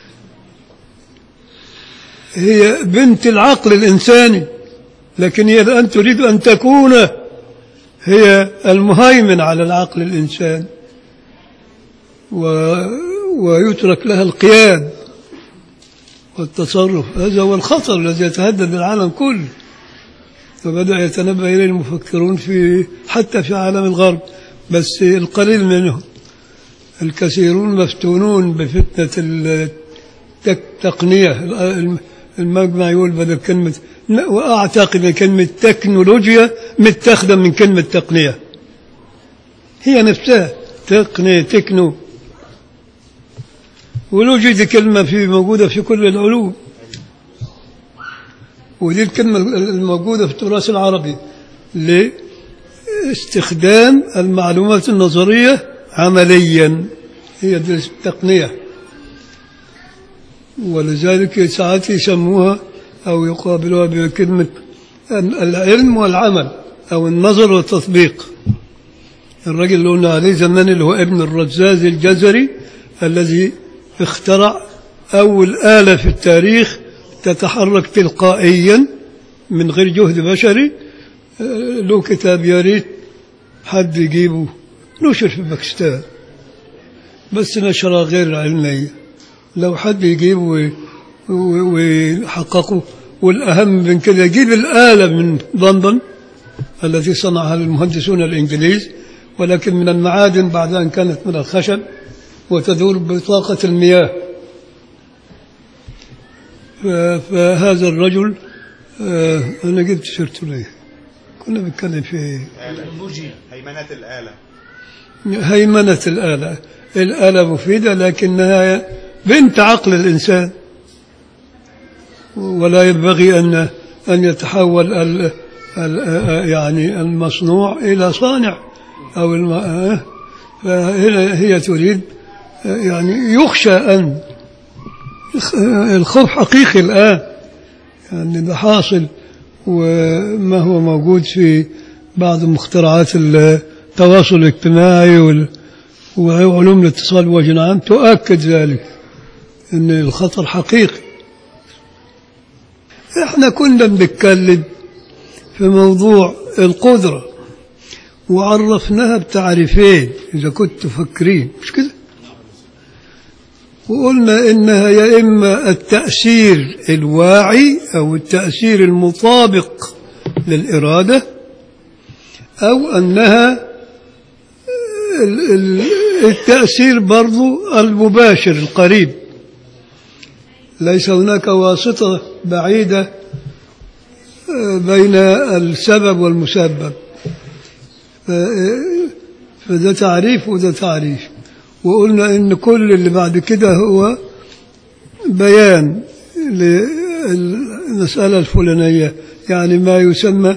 A: هي بنت العقل الإنساني لكن هي الآن تريد أن تكون هي المهيمن على العقل الإنساني و... ويترك لها القياد والتصرف هذا هو الخطر الذي يتهدد العالم كله فبدأ يتنبه إليه المفكرون في حتى في عالم الغرب بس القليل منهم الكثيرون مفتونون بفتنة التقنية المجمع يقول بدل كلمة وأعتقد أن كلمة تكنولوجيا متاخذة من كلمة تقنية هي نفسها تقنية تكنو ولوجي دي كلمة في موجودة في كل العلوم ودي الكلمة الموجودة في التراث العربي لاستخدام المعلومات النظرية عمليا هي دي التقنية ولذلك ساعات يسموها أو يقابلوها بكلمة العلم والعمل أو النظر والتطبيق الرجل اللي قلنا عليه زمان اللي هو ابن الرزاز الجزري الذي اخترع أول آلة في التاريخ تتحرك تلقائيا من غير جهد بشري له كتاب يا ريت حد يجيبه نشر في باكستان بس نشرة غير علمية لو حد يجيبه ويحققه والأهم من كده يجيب الآلة من لندن التي صنعها المهندسون الإنجليز ولكن من المعادن بعد أن كانت من الخشب وتدور بطاقة المياه ف- فهذا الرجل آه، أنا جبت سيرته ليه كنا بنتكلم في إيه؟
B: التكنولوجيا
C: هيمنة الآلة
A: هيمنة الآلة الآلة مفيدة لكنها بنت عقل الإنسان ولا ينبغي أن أن يتحول ال ال يعني المصنوع إلى صانع أو الم... آه، فهنا هي تريد آه، يعني يخشى أن الخوف حقيقي الآن يعني ده حاصل وما هو موجود في بعض مخترعات التواصل الاجتماعي وال- وعلوم الاتصال بوجه عام تؤكد ذلك ان الخطر حقيقي احنا كنا بنتكلم في موضوع القدرة وعرفناها بتعريفين إذا كنت فاكرين مش كده وقلنا إنها يا إما التأثير الواعي أو التأثير المطابق للإرادة أو أنها ال- ال- التأثير برضو المباشر القريب ليس هناك واسطة بعيدة آه، بين السبب والمسبب ف- فده تعريف وده تعريف وقلنا ان كل اللي بعد كده هو بيان للمسألة الفلانية يعني ما يسمى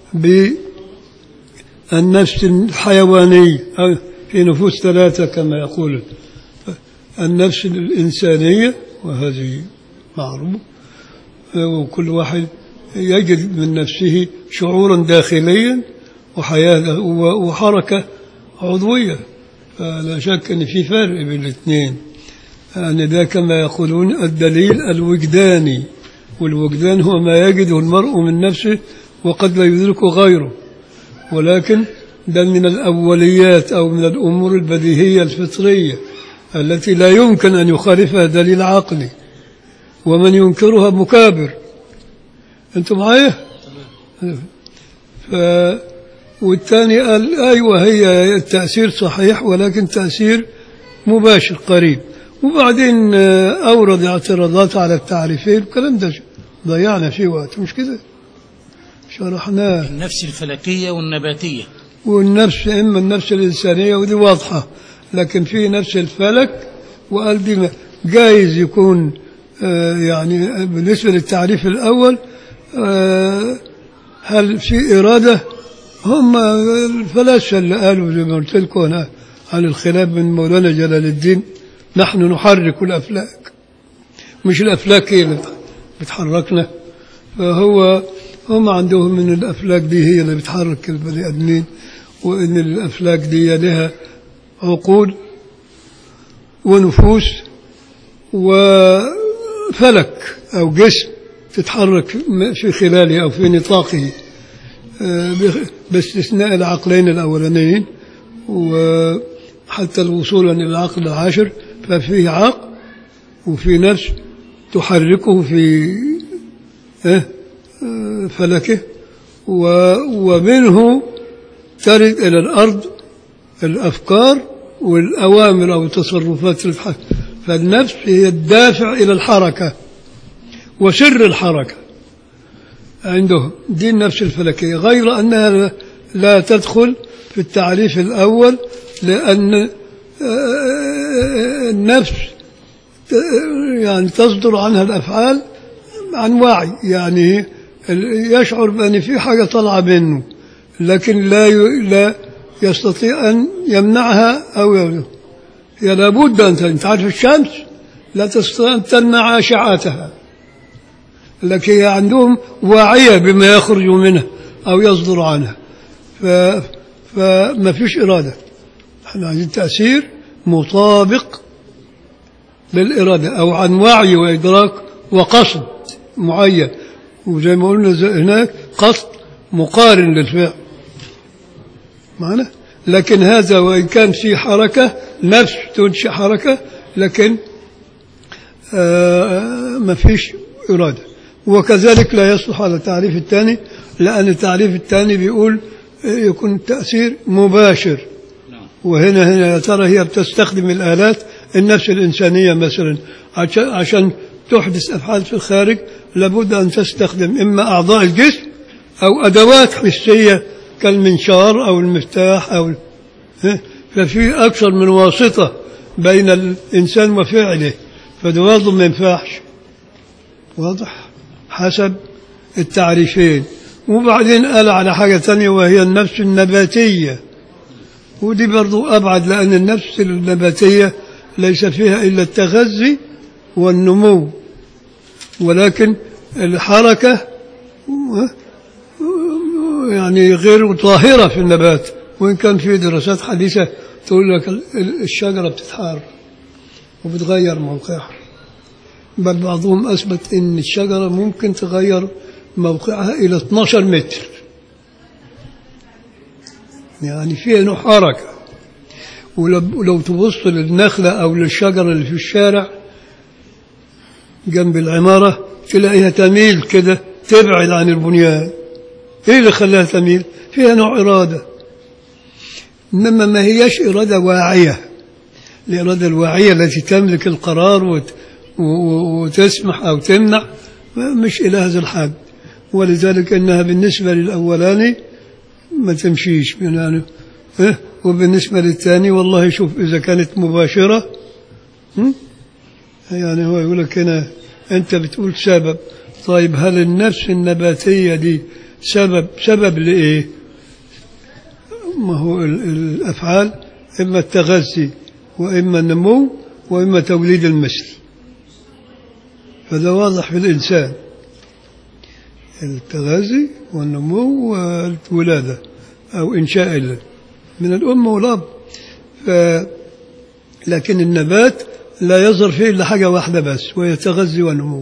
A: بالنفس الحيوانية أو في نفوس ثلاثة كما يقول النفس الإنسانية وهذه معروف وكل واحد يجد من نفسه شعورا داخليا وحياة وحركة عضوية فلا شك أن في فرق بين الاثنين يعني ده كما يقولون الدليل الوجداني والوجدان هو ما يجده المرء من نفسه وقد لا يدركه غيره ولكن ده من الأوليات أو من الأمور البديهية الفطرية التي لا يمكن أن يخالفها دليل عقلي ومن ينكرها مكابر أنتم معايا؟ ف... والثاني قال أيوة هي التأثير صحيح ولكن تأثير مباشر قريب وبعدين آه، أورد اعتراضات على التعريفين الكلام ده ضيعنا فيه وقت مش كده شرحناه
B: النفس الفلكية والنباتية
A: والنفس إما النفس الإنسانية ودي واضحة لكن في نفس الفلك وقال دي ما- جايز يكون آه، يعني بالنسبة للتعريف الأول آه، هل في إرادة هم الفلاسفة اللي قالوا زي ما قلت لكم أنا عن الخلاف من مولانا جلال الدين نحن نحرك الأفلاك مش الأفلاك هي اللي بتحركنا فهو هم عندهم من الأفلاك دي هي اللي بتحرك البني آدمين وإن الأفلاك دي لها عقول ونفوس وفلك أو جسم تتحرك في خلاله أو في نطاقه آه، بخ- باستثناء العقلين الأولانيين وحتى الوصول إلى العقل العاشر ففيه عقل وفي نفس تحركه في آه، آه، فلكه و- ومنه ترد إلى الأرض الأفكار والأوامر أو التصرفات الح- فالنفس هي الدافع إلى الحركة وسر الحركة عندهم دي النفس الفلكية غير أنها لا- لا تدخل في التعريف الأول لأن آه، النفس ت- يعني تصدر عنها الأفعال عن وعي يعني ال- يشعر بأن في حاجة طالعة منه لكن لا ي- لا يستطيع أن يمنعها أو ي- هي لابد أن ت- أنت عارف الشمس لا تستطيع أن تمنع أشعتها لكن هي عندهم واعية بما يخرج منها أو يصدر عنها ف... فما فيش إرادة احنا عايزين تأثير مطابق للإرادة أو عن وعي وإدراك وقصد معين وزي ما قلنا زي- هناك قصد مقارن للفعل معنا لكن هذا وإن كان في حركة نفس تنشئ حركة لكن آه، ما فيش إرادة وكذلك لا يصلح على التعريف الثاني لأن التعريف الثاني بيقول آه، يكون التأثير مباشر
B: نعم
A: وهنا هنا يا ترى هي بتستخدم الآلات النفس الإنسانية مثلا عش- عشان تحدث أفعال في الخارج لابد أن تستخدم إما أعضاء الجسم أو أدوات حسية كالمنشار أو المفتاح أو ها؟ ففي أكثر من واسطة بين الإنسان وفعله فده برضه ما ينفعش واضح حسب التعريفين وبعدين قال على حاجة تانية وهي النفس النباتية ودي برضو أبعد لأن النفس النباتية ليس فيها إلا التغذي والنمو ولكن الحركة يعني غير طاهرة في النبات وإن كان في دراسات حديثة تقول لك الشجرة بتتحار وبتغير موقعها بل بعضهم أثبت أن الشجرة ممكن تغير موقعها إلى 12 متر يعني فيها نوع حركة ولو ولو تبص للنخلة أو للشجرة اللي في الشارع جنب العمارة تلاقيها تميل كده تبعد عن البنيان ايه اللي خلاها تميل فيها نوع إرادة إنما ما هيش إرادة واعية الإرادة الواعية التي تملك القرار وت... و... و- وتسمح أو تمنع مش إلى هذا الحد ولذلك إنها بالنسبة للأولاني ما تمشيش يعني إيه؟ وبالنسبة للثاني والله شوف إذا كانت مباشرة هم؟ يعني هو يقول لك هنا أنت بتقول سبب طيب هل النفس النباتية دي سبب سبب لإيه؟ ما هو ال- ال- الأفعال إما التغذي وإما النمو وإما توليد المثل فده واضح في الإنسان التغذي والنمو والولادة أو إنشاء ال- من الأم والأب ف لكن النبات لا يظهر فيه إلا حاجة واحدة بس وهي التغذي والنمو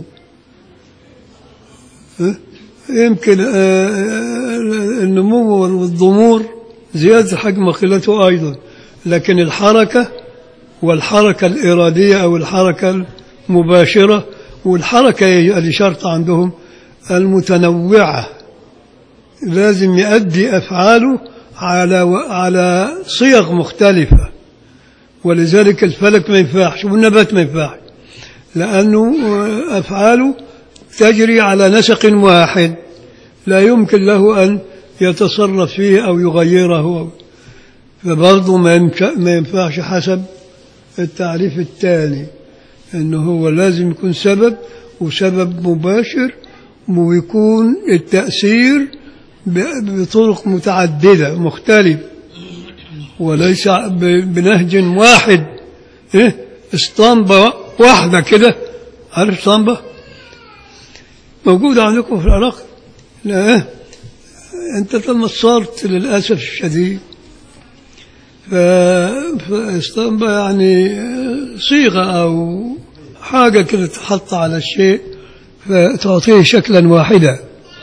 A: ها؟ يمكن آه، آه، النمو والضمور زيادة حجم قلته أيضا لكن الحركة والحركة الإرادية أو الحركة المباشرة والحركة اللي شرط عندهم المتنوعة لازم يؤدي أفعاله على على صيغ مختلفة ولذلك الفلك ما ينفعش والنبات ما ينفعش لأنه أفعاله تجري على نسق واحد لا يمكن له أن يتصرف فيه أو يغيره فبرضه ما ينفع- ما ينفعش حسب التعريف الثاني أنه هو لازم يكون سبب وسبب مباشر ويكون التأثير ب- بطرق متعددة مختلفة وليس ب- بنهج واحد إيه؟ اسطمبة واحدة كده عارف اسطمبة موجودة عندكم في العراق لا إيه؟ أنت تمصرت للأسف الشديد ف- فاسطمبة يعني صيغة أو حاجة كده تحط على الشيء فتعطيه شكلا واحدا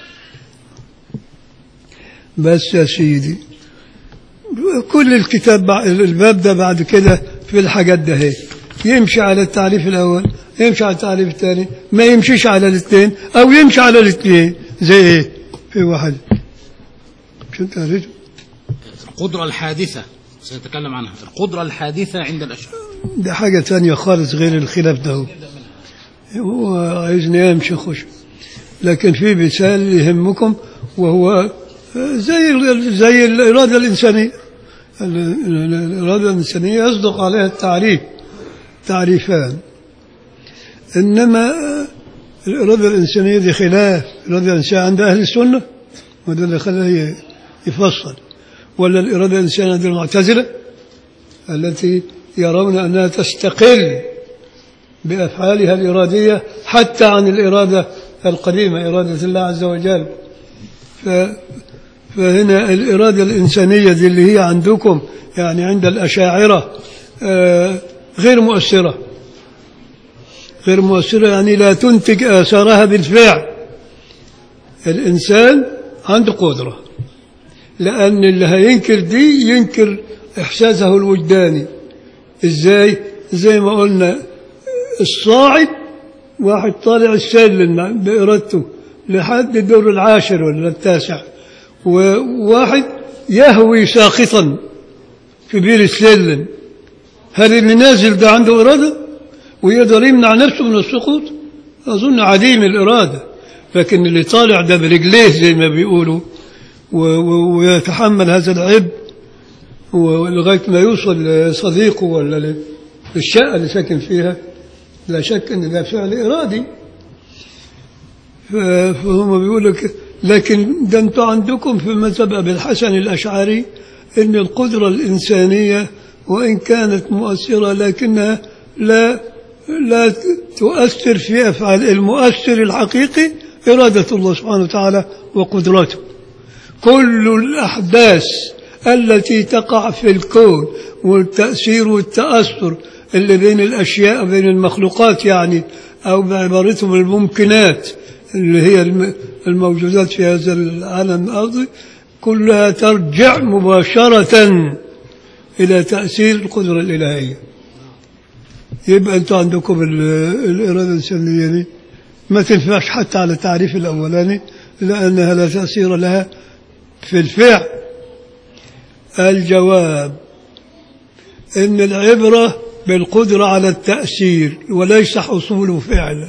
A: بس يا سيدي كل الكتاب بع- الباب ده بعد كده في الحاجات ده هي يمشي على التعريف الأول يمشي على التعريف الثاني ما يمشيش على الاثنين أو يمشي على الاثنين زي إيه في واحد شو أنت قريته
B: القدرة الحادثة سنتكلم عنها القدرة الحادثة عند الأشعار
A: ده حاجة تانية خالص غير الخلاف ده هو. هو عايزني أمشي خش لكن في مثال يهمكم وهو زي زي الإرادة الإنسانية ال- ال- الإرادة الإنسانية يصدق عليها التعريف تعريفان إنما الإرادة الإنسانية دي خلاف الإرادة الإنسانية عند أهل السنة وده اللي خلاه يفصل ولا الإرادة الإنسانية عند المعتزلة التي يرون أنها تستقل بأفعالها الإرادية حتى عن الإرادة القديمة إرادة الله عز وجل ف فهنا الإرادة الإنسانية دي اللي هي عندكم يعني عند الأشاعرة آه، غير مؤثرة غير مؤثرة يعني لا تنتج آثارها بالفعل الإنسان عنده قدرة لأن اللي هينكر دي ينكر إحساسه الوجداني إزاي زي ما قلنا الصاعد واحد طالع السلم بإرادته لحد الدور العاشر ولا التاسع وواحد يهوي ساقطا في بير السلم هل اللي نازل ده عنده إرادة ويقدر يمنع نفسه من السقوط أظن عديم الإرادة لكن اللي طالع ده برجليه زي ما بيقولوا و- و- ويتحمل هذا العبء ولغاية ما يوصل لصديقه ولا ل- للشقة اللي ساكن فيها لا شك أن ده فعل إرادي ف- فهم بيقولوا لك لكن ده انتوا عندكم في مذهب أبي الحسن الأشعري أن القدرة الإنسانية وإن كانت مؤثرة لكنها لا لا تؤثر في أفعال المؤثر الحقيقي إرادة الله سبحانه وتعالى وقدرته كل الأحداث التي تقع في الكون والتأثير والتأثر اللي بين الأشياء بين المخلوقات يعني أو بعبارتهم الممكنات اللي هي الم- الموجودات في هذا العالم الأرضي كلها ترجع مباشرة إلى تأثير القدرة الإلهية يبقى أنتوا عندكم ال- الإرادة الإنسانية دي ما تنفعش حتى على التعريف الأولاني لأنها لا تأثير لها في الفعل الجواب إن العبرة بالقدرة على التأثير وليس حصول فعل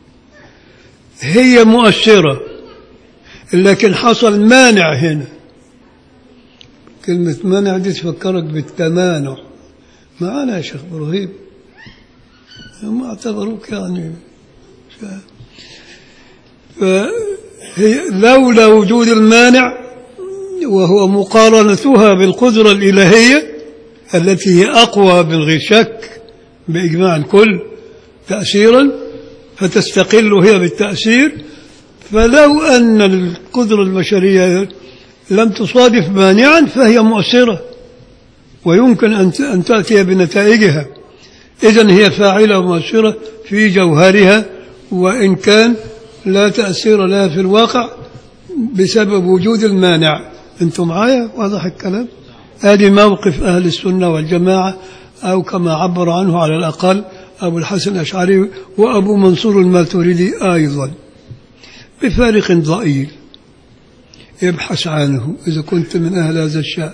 A: هي مؤثرة لكن حصل مانع هنا كلمة مانع دي تفكرك بالتمانع معانا يا شيخ إبراهيم هم اعتبروك يعني فهي لولا وجود المانع وهو مقارنتها بالقدرة الإلهية التي هي أقوى من غير شك بإجماع الكل تأثيرا فتستقل هي بالتأثير فلو أن القدرة البشرية لم تصادف مانعا فهي مؤثرة ويمكن أن أن تأتي بنتائجها إذن هي فاعلة ومؤثرة في جوهرها وإن كان لا تأثير لها في الواقع بسبب وجود المانع أنتم معايا واضح الكلام هذه موقف أهل السنة والجماعة أو كما عبر عنه على الأقل أبو الحسن الأشعري وأبو منصور الماتريدي أيضا بفارق ضئيل ابحث عنه إذا كنت من أهل هذا الشأن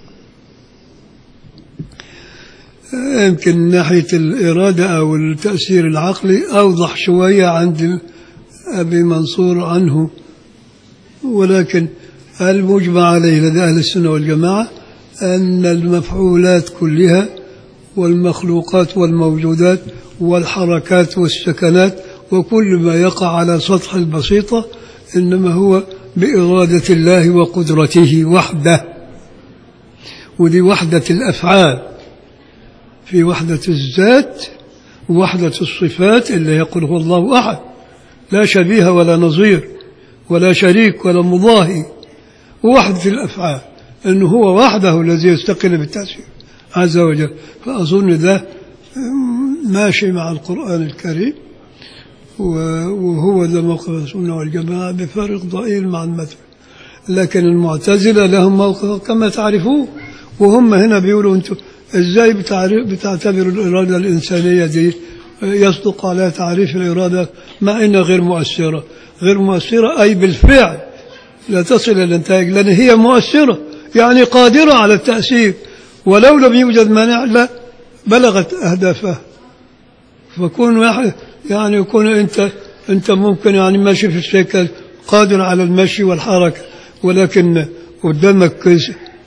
A: يمكن من ناحية الإرادة أو التأثير العقلي أوضح شوية عند أبي منصور عنه ولكن المجمع عليه لدى أهل السنة والجماعة أن المفعولات كلها والمخلوقات والموجودات والحركات والسكنات وكل ما يقع على سطح البسيطة إنما هو بإرادة الله وقدرته وحده ودي وحدة الأفعال في وحدة الذات ووحدة الصفات اللي يقول هو الله أحد لا شبيه ولا نظير ولا شريك ولا مضاهي ووحدة الأفعال أنه هو وحده الذي يستقل بالتأثير عز وجل فأظن ده ماشي مع القرآن الكريم وهو ذا موقف السنة والجماعة بفرق ضئيل مع المثل لكن المعتزلة لهم موقف كما تعرفوه وهم هنا بيقولوا انتم ازاي بتعرف بتعتبروا الإرادة الإنسانية دي يصدق على تعريف الإرادة مع إنها غير مؤثرة غير مؤثرة أي بالفعل لا تصل إلى الانتاج لأن هي مؤثرة يعني قادرة على التأثير ولو لم يوجد مانع لا بلغت أهدافها فكون واحد يعني يكون أنت أنت ممكن يعني ماشي في السكة قادر على المشي والحركة ولكن قدامك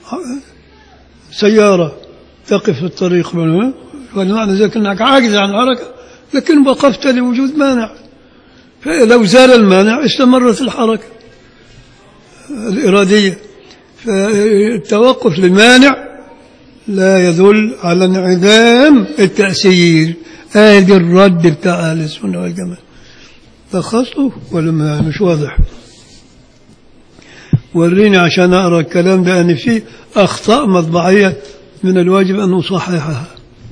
A: سيارة تقف في الطريق منه فالمعنى ذلك أنك عاجز عن الحركة لكن وقفت لوجود مانع فلو زال المانع استمرت الحركة الإرادية فالتوقف لمانع لا يدل على انعدام التأثير هذه الرد بتاع أهل السنة والجماعة لخصته ولا ما مش واضح وريني عشان أقرأ الكلام ده أن فيه أخطاء مطبعية من الواجب أن أصححها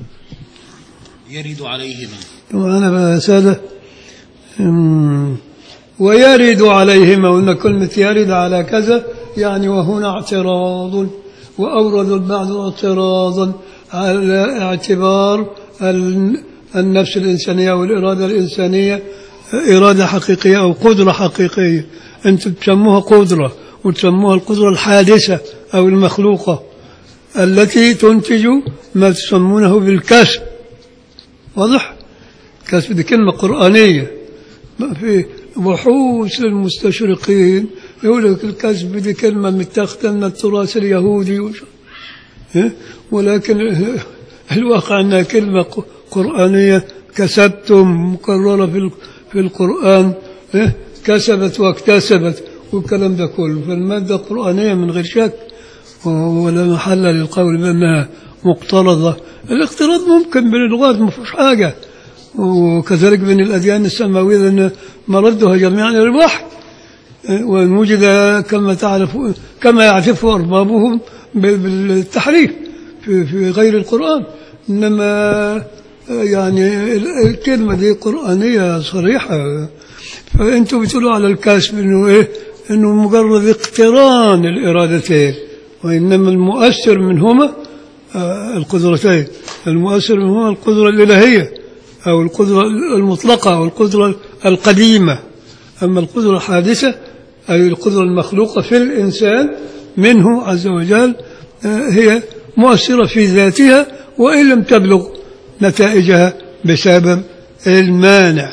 B: يرد عليهما
A: طبعا أنا بقى يا سادة أمم، ويرد عليهما وأن كلمة يرد على كذا يعني وهنا اعتراض وأورد البعض اعتراضا على اعتبار ال- النفس الإنسانية والإرادة الإنسانية إرادة حقيقية أو قدرة حقيقية أنتم تسموها قدرة وتسموها القدرة الحادثة أو المخلوقة التي تنتج ما تسمونه بالكسب واضح؟ كسب دي كلمة قرآنية ما في بحوث للمستشرقين يقول لك الكسب دي كلمة متاخدة من التراث اليهودي وش- إيه؟ ولكن الواقع أنها كلمة ق- قرآنية كسبتم مكررة في ال- في القرآن إيه؟ كسبت واكتسبت والكلام ده كله فالمادة قرآنية من غير شك ولا محل للقول بأنها مقترضة الاقتراض ممكن بين اللغات ما فيش حاجة وكذلك بين الأديان السماوية لأن مردها جميعا إلى الوحي وإن وجد كما تعرف كما يعرفه أربابهم ب- بالتحريف في, في غير القرآن إنما يعني ال- الكلمة دي قرآنية صريحة فأنتم بتقولوا على الكسب إنه إيه إنه مجرد اقتران الإرادتين وإنما المؤثر منهما آه، القدرتين المؤثر منهما القدرة الإلهية أو القدرة المطلقة أو القدرة القديمة أما القدرة الحادثة أي القدرة المخلوقة في الإنسان منه عز وجل آه، هي مؤثرة في ذاتها وإن لم تبلغ نتائجها بسبب المانع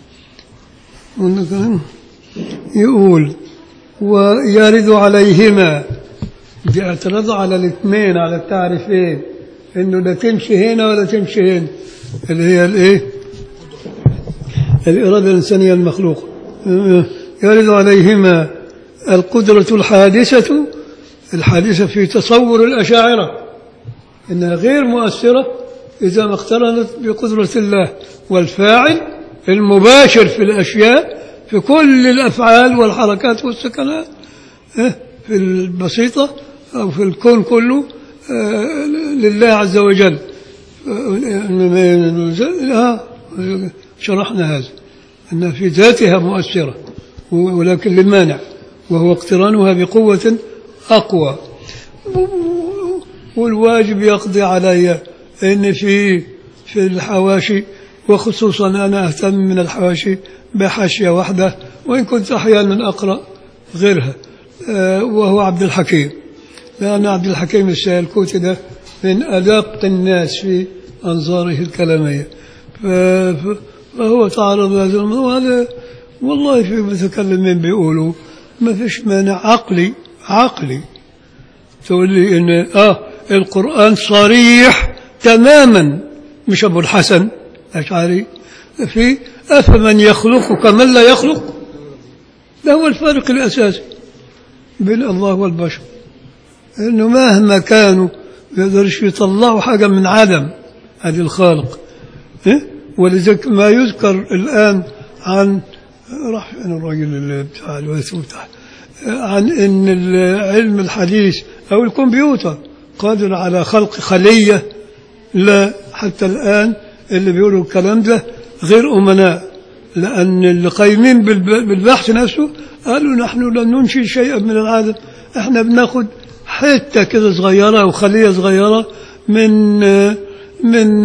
A: يقول ويرد عليهما دي اعتراض على الاثنين على التعريفين انه لا تمشي هنا ولا تمشي هنا اللي هي الايه الإرادة الإنسانية المخلوقة يرد عليهما القدرة الحادثة الحادثة في تصور الأشاعرة إنها غير مؤثرة إذا ما اقترنت بقدرة الله والفاعل المباشر في الأشياء في كل الأفعال والحركات والسكنات إيه، في البسيطة أو في الكون كله آه، لله عز وجل آه، شرحنا هذا أنها في ذاتها مؤثرة ولكن لمانع وهو اقترانها بقوة أقوى والواجب يقضي علي أن في في الحواشي وخصوصا أنا أهتم من الحواشي بحاشية واحدة وإن كنت أحيانا أقرأ غيرها آه، وهو عبد الحكيم لأن عبد الحكيم السيلكوتي ده من أدق الناس في أنظاره الكلامية ف- ف- فهو تعرض لهذا الموضوع هذا والله في متكلمين بيقولوا ما فيش مانع عقلي عقلي تقول لي ان اه القرآن صريح تماما مش ابو الحسن الاشعري في افمن يخلق كمن لا يخلق ده هو الفارق الاساسي بين الله والبشر انه مهما كانوا ما يقدرش يطلعوا حاجه من عدم هذه الخالق إيه؟ ولذلك ما يذكر الان عن راح فين الراجل اللي بتاع الوث بتاع عن ان العلم الحديث او الكمبيوتر قادر على خلق خليه لا حتى الان اللي بيقولوا الكلام ده غير امناء لان اللي قايمين بالب- بالبحث نفسه قالوا نحن لن ننشئ شيئا من العالم احنا بناخد حته كده صغيره او خليه صغيره من من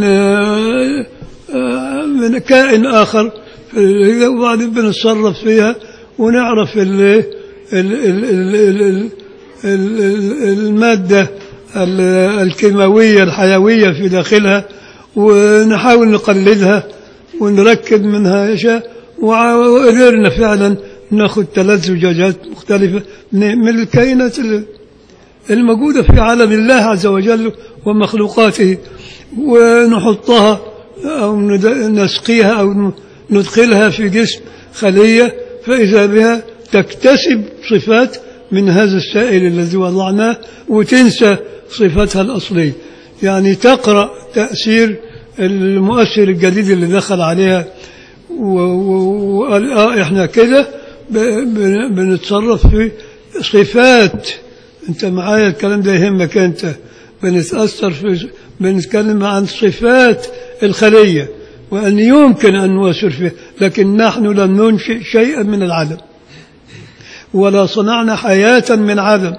A: من كائن اخر وبعدين بنتصرف فيها ونعرف ال ال ال ال ال ال ال ال المادة ال- الكيماوية الحيوية في داخلها ونحاول نقلدها ونركب منها أشياء وع- وقدرنا فعلا ناخذ ثلاث زجاجات مختلفة من من الكائنات ال- الموجودة في عالم الله عز وجل ومخلوقاته ونحطها أو ند- نسقيها أو ندخلها في جسم خلية فإذا بها تكتسب صفات من هذا السائل الذي وضعناه وتنسى صفتها الأصلية يعني تقرأ تأثير المؤثر الجديد اللي دخل عليها و- و- وقال اه احنا كده ب- بن- بنتصرف في صفات انت معايا الكلام ده يهمك انت بنتأثر في بنتكلم عن صفات الخلية وأن يمكن أن نؤثر فيها لكن نحن لم ننشئ شيئا من العدم ولا صنعنا حياة من عدم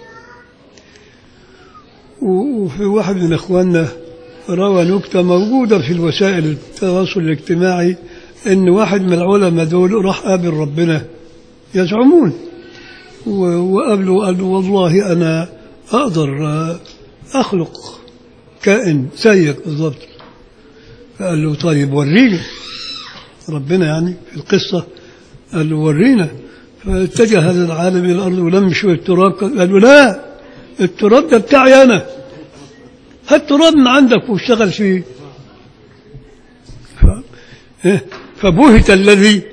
A: و- وفي واحد من إخواننا روى نكتة موجودة في الوسائل التواصل الاجتماعي إن واحد من العلماء دول راح قابل ربنا يزعمون و- وقابله قال له والله أنا أقدر آه، أخلق كائن زيك بالضبط قال له طيب وريني ربنا يعني في القصة قال له ورينا فاتجه هذا العالم إلى الأرض ولم شوية تراب قالوا لا التراب ده بتاعي أنا هات تراب من عندك واشتغل فيه ف... إيه؟ فبهت الذي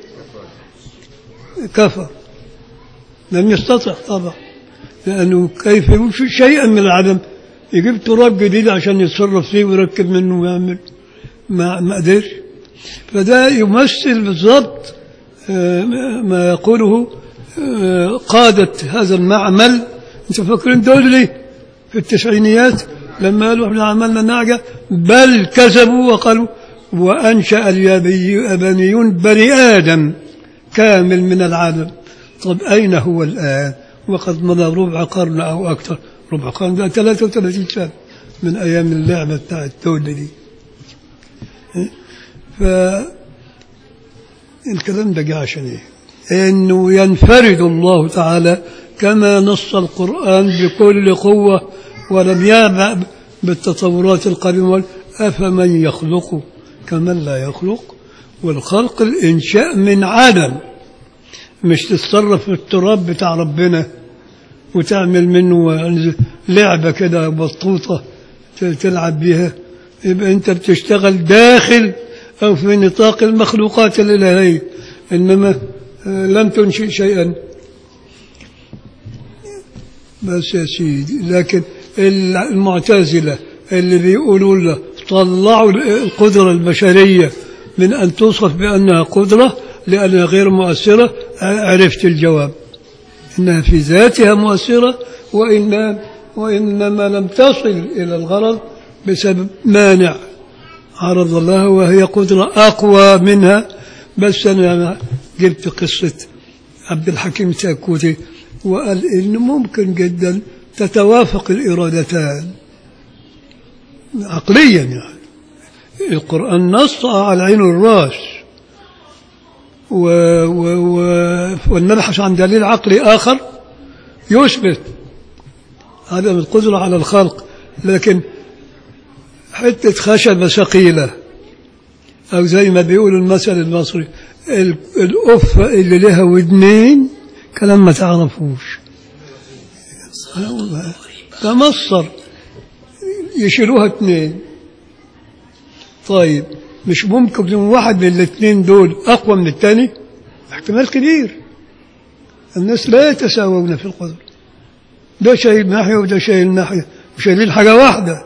A: كفر لم يستطع طبعا لأنه كيف يوجد شيئا من العدم يجيب تراب جديد عشان يتصرف فيه ويركب منه ويعمل ما ما قدرش فده يمثل بالضبط آه، ما يقوله آه، قادة هذا المعمل انت فاكرين دول ليه في التسعينيات لما قالوا احنا عملنا نعجة بل كذبوا وقالوا وأنشأ اليابانيون بني آدم كامل من العدم طب أين هو الآن وقد مضى ربع قرن أو أكثر ربع قرن ده 33 سنة من أيام اللعبة بتاعت الدولة دي ف الكلام ده جه عشان ايه؟ انه ينفرد الله تعالى كما نص القران بكل قوه ولم يعبأ بالتطورات القديمه افمن يخلق كمن لا يخلق والخلق الانشاء من عدم مش تتصرف في التراب بتاع ربنا وتعمل منه لعبه كده بسطوطه تلعب بيها يبقى انت بتشتغل داخل او في نطاق المخلوقات الالهيه انما آه، لم تنشئ شيئا بس يا سيدي لكن المعتزله اللي بيقولوا له طلعوا القدره البشريه من ان توصف بانها قدره لانها غير مؤثره عرفت الجواب انها في ذاتها مؤثره وإن وانما لم تصل الى الغرض بسبب مانع عرض الله وهي قدرة أقوى منها بس أنا جبت قصة عبد الحكيم ساكوتي وقال إنه ممكن جدا تتوافق الإرادتان عقليا يعني القرآن نص على عين الراس و و و ونبحث عن دليل عقلي آخر يثبت عدم القدرة على الخلق لكن حتة خشبة ثقيلة أو زي ما بيقول المثل المصري ال- القفة اللي لها ودنين كلام ما تعرفوش ده مصر يشيلوها اتنين طيب مش ممكن يكون واحد من الاثنين دول أقوى من الثاني احتمال كبير الناس لا يتساوون في القدر ده شايل ناحية وده شايل ناحية وشايلين حاجة واحدة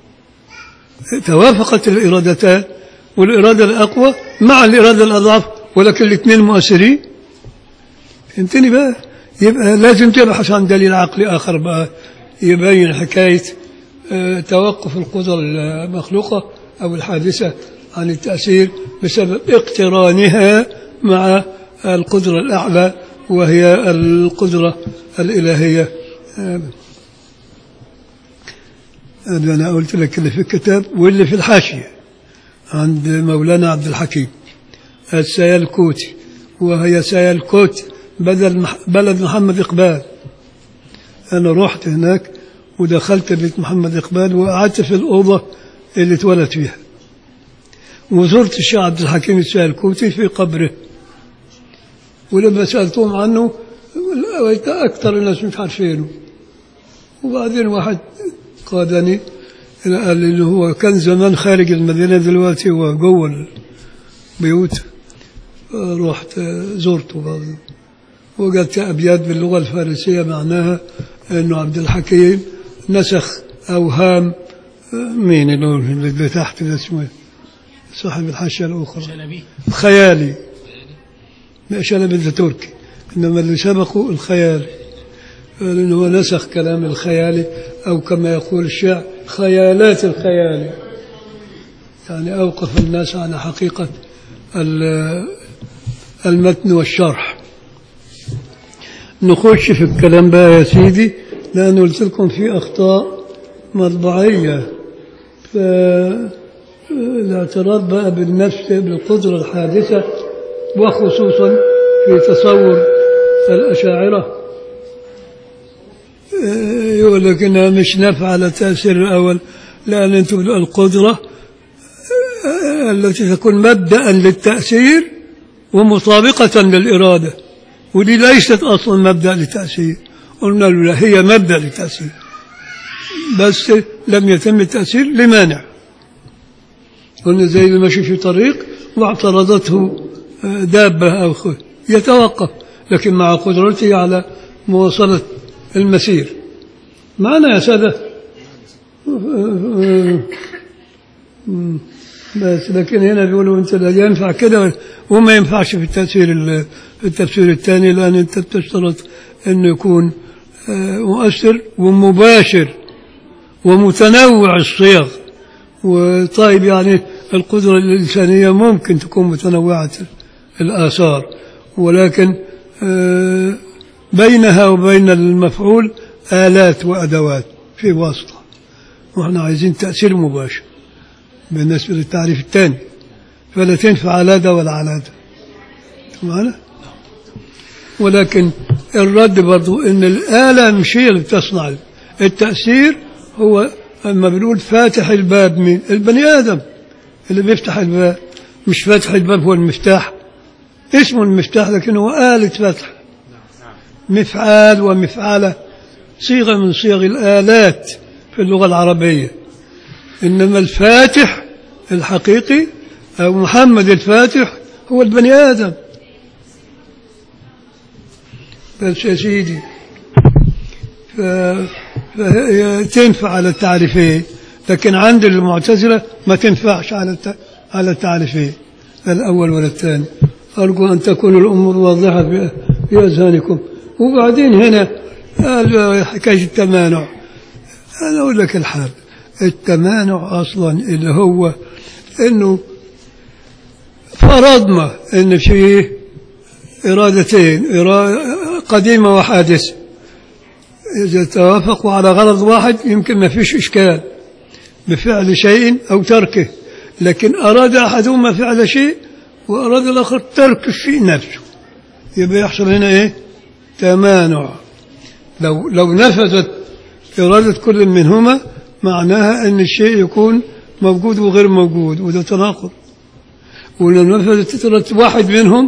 A: توافقت الإرادتان والإرادة الأقوى مع الإرادة الأضعف ولكن الاثنين مؤثرين فهمتني بقى يبقى لازم تبحث عن دليل عقلي آخر بقى يبين حكاية آه، توقف القدرة المخلوقة أو الحادثة عن التأثير بسبب اقترانها مع القدرة الأعلى وهي القدرة الإلهية آه، هذا أنا قلت لك اللي في الكتاب واللي في الحاشية عند مولانا عبد الحكيم السيالكوتي وهي سيالكوت بدل مح بلد محمد إقبال أنا رحت هناك ودخلت بيت محمد إقبال وقعدت في الأوضة اللي اتولد فيها وزرت الشيخ عبد الحكيم السيالكوتي في قبره ولما سألتهم عنه أكثر الناس مش عارفينه وبعدين واحد قادني إلى قال لي إنه هو كان زمان خارج المدينة دلوقتي هو جوه البيوت رحت زرته برضه وجدت أبيات باللغة الفارسية معناها إنه عبد الحكيم نسخ أوهام مين اللي اللي تحت ده اسمه إيه؟ صاحب الحاشية الأخرى
B: شلبي
A: خيالي مش أنا ده تركي إنما اللي سبقه الخيالي قال إنه هو نسخ كلام الخيالي أو كما يقول الشعر خيالات الخيالي يعني أوقف الناس على حقيقة ال- المتن والشرح نخش في الكلام بقى يا سيدي لأن قلت لكم في أخطاء مطبعية فالاعتراض بقى بالنفس بالقدرة الحادثة وخصوصا في تصور الأشاعرة آه، يقول لك إنها مش نافعة على تأثير الأول لأن أنتم القدرة آه، التي تكون مبدأ للتأثير ومطابقة للإرادة ودي ليست أصلا مبدأ للتأثير قلنا له لا هي مبدأ للتأثير بس لم يتم التأثير لمانع قلنا زي اللي ماشي في طريق واعترضته آه، دابة أو خ- يتوقف لكن مع قدرته على مواصلة المسير معنا يا سادة بس لكن هنا بيقولوا انت لا ينفع كده وما ينفعش في التفسير ال- في التفسير الثاني لان انت بتشترط انه يكون آه، مؤثر ومباشر ومتنوع الصيغ وطيب يعني القدرة الإنسانية ممكن تكون متنوعة الآثار ولكن آه، بينها وبين المفعول آلات وأدوات في واسطة وإحنا عايزين تأثير مباشر بالنسبة للتعريف الثاني فلا تنفع على ده ولا على ده معنا ولكن الرد برضو ان الآلة مش هي اللي بتصنع التأثير هو اما بنقول فاتح الباب مين البني آدم اللي بيفتح الباب مش فاتح الباب هو المفتاح اسمه المفتاح لكن هو آلة فتح مفعال ومفعلة صيغة من صيغ الآلات في اللغة العربية إنما الفاتح الحقيقي أو محمد الفاتح هو البني آدم بس يا سيدي ف... فهي تنفع على التعريفين لكن عند المعتزلة ما تنفعش على الت... على التعريفين لا الأول ولا الثاني أرجو أن تكون الأمور واضحة في, في أذهانكم وبعدين هنا قال حكاية التمانع أنا أقول لك الحال التمانع أصلا اللي هو إنه فرضنا إن فيه إرادتين إرادة قديمة وحادثة إذا توافقوا على غرض واحد يمكن ما فيش إشكال بفعل شيء أو تركه لكن أراد أحدهما فعل شيء وأراد الآخر ترك الشيء نفسه يبقى يحصل هنا إيه تمانع لو لو نفذت إرادة كل منهما معناها أن الشيء يكون موجود وغير موجود وده تناقض ولو نفذت إرادة واحد منهم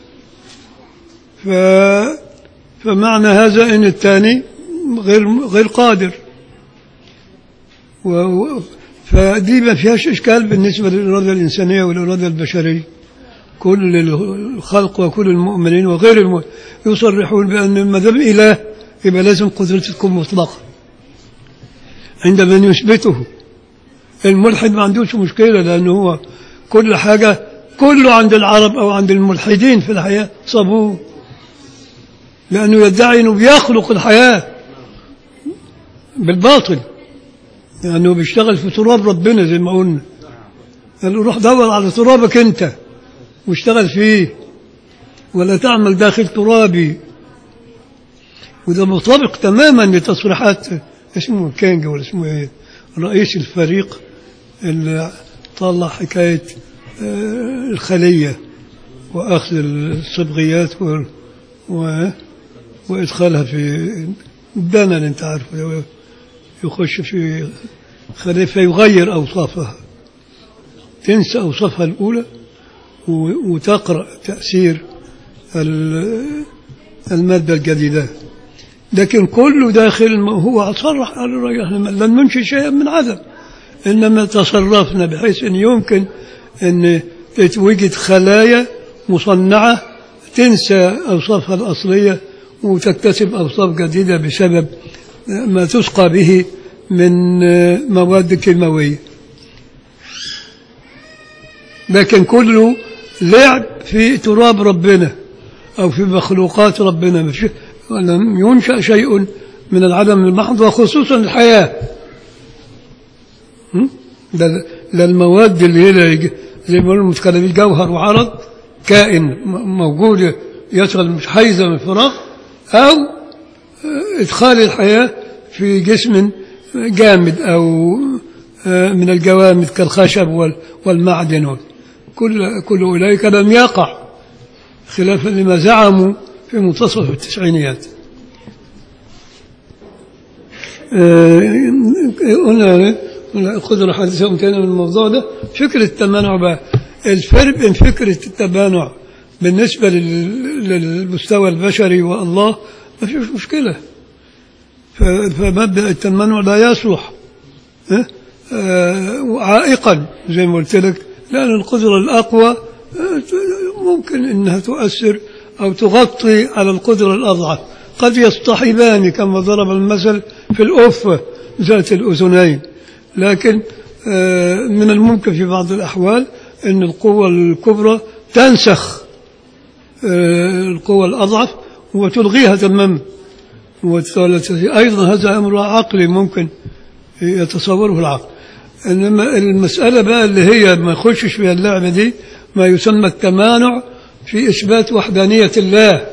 A: ف فمعنى هذا أن الثاني غير غير قادر و... و- فدي ما فيهاش إشكال بالنسبة للإرادة الإنسانية والإرادة البشرية كل الخلق وكل المؤمنين وغير المؤمنين يصرحون بأن ما دام إله يبقى لازم قدرته تكون مطلقة عند من يثبته الملحد ما عندوش مشكلة لأنه هو كل حاجة كله عند العرب أو عند الملحدين في الحياة صابون لأنه يدعي أنه بيخلق الحياة بالباطل لأنه بيشتغل في تراب ربنا زي ما قلنا قال له روح دور على ترابك أنت واشتغل فيه ولا تعمل داخل ترابي وده مطابق تماما لتصريحات اسمه كينج ولا اسمه ايه رئيس الفريق اللي طلع حكاية آه، الخلية وأخذ الصبغيات و... و... وإدخالها في الدنا اللي أنت عارفه يخش في خلية فيغير أوصافها تنسى أوصافها الأولى و- وتقرأ تأثير ال- المادة الجديدة لكن كله داخل ما هو صرح قال الرجل احنا لم ننشئ شيئا من عدم انما تصرفنا بحيث ان يمكن ان تتوجد خلايا مصنعه تنسى اوصافها الاصليه وتكتسب اوصاف جديده بسبب ما تسقى به من مواد كيماويه لكن كله لعب في تراب ربنا أو في مخلوقات ربنا مش لم ينشأ شيء من العدم المحض وخصوصا الحياة م? ده ده المواد اللي هي زي ما قلنا متكلمين جوهر وعرض كائن م- موجود يشغل مش حيزة من فراغ أو إدخال الحياة في جسم جامد أو آه، من الجوامد كالخشب وال- والمعدن وال- كل كل أولئك لم يقع خلافا لما زعموا في منتصف التسعينيات آه، قلنا قلنا القدرة حديثة كان من الموضوع ده فكرة التمانع بقى الفرق بين فكرة التبانع بالنسبة لل- للمستوى البشري والله ما فيش مشكلة ف- فمبدأ التمنع لا يصلح ها؟ آه، عائقا زي ما قلت لك لأن القدرة الأقوى آه، ممكن أنها تؤثر أو تغطي على القدرة الأضعف قد يصطحبان كما ضرب المثل في الأفة ذات الأذنين لكن آه، من الممكن في بعض الأحوال أن القوة الكبرى تنسخ آه، القوة الأضعف وتلغيها تماما وت- أيضا هذا أمر عقلي ممكن يتصوره العقل إنما المسألة بقى اللي هي ما يخشش فيها اللعبة دي ما يسمى التمانع في إثبات وحدانية الله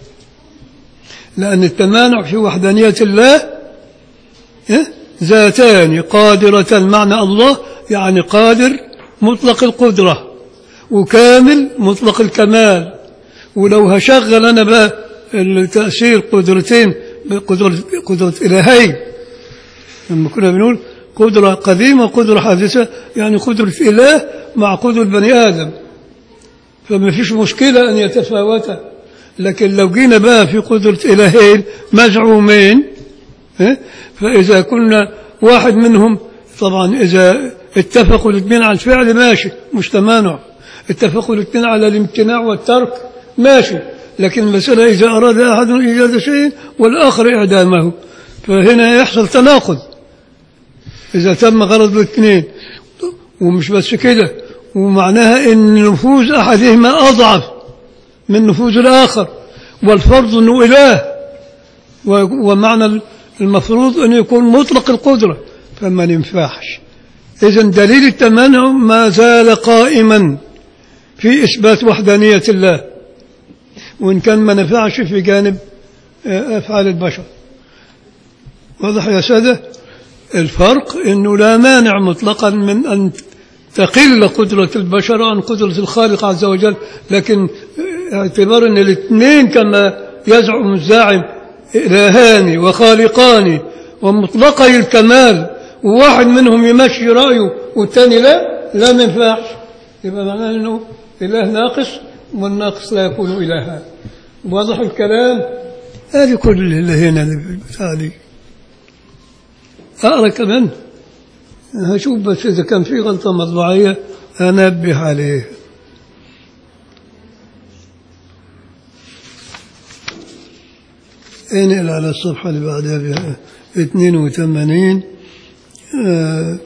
A: لأن التمانع في وحدانية الله إيه؟ ذاتان قادرة معنى الله يعني قادر مطلق القدرة وكامل مطلق الكمال ولو هشغل أنا بقى التأثير قدرتين قدرة, قدرة إلهين لما كنا بنقول قدرة قديمة وقدرة حادثة يعني قدرة إله مع قدرة بني آدم فما فيش مشكلة أن يتفاوتا لكن لو جينا بقى في قدرة إلهين مزعومين ها؟ فإذا كنا واحد منهم طبعا إذا اتفقوا الاثنين على الفعل ماشي مش تمانع اتفقوا الاثنين على الامتناع والترك ماشي لكن المسألة إذا أراد أحد إيجاد شيء والآخر إعدامه فهنا يحصل تناقض إذا تم غرض الاثنين ومش بس كده ومعناها إن نفوذ أحدهما أضعف من نفوذ الآخر والفرض أنه إله و- ومعنى المفروض أن يكون مطلق القدرة فما ينفعش إذا دليل التمنع ما زال قائما في إثبات وحدانية الله وإن كان ما نفعش في جانب آه، أفعال البشر واضح يا سادة الفرق أنه لا مانع مطلقا من أن تقل قدرة البشر عن قدرة الخالق عز وجل لكن اعتبار أن الاثنين كما يزعم الزاعم إلهان وخالقان ومطلقي الكمال وواحد منهم يمشي رأيه والثاني لا لا ما ينفعش يبقى معناه أنه إله ناقص والناقص لا يكون إلها واضح الكلام هذه كل اللي هنا البتاع دي أقرأ كمان هشوف بس إذا كان في غلطة مطبعية أنبه عليه انقل على الصفحة اللي بعدها بها 82 آه،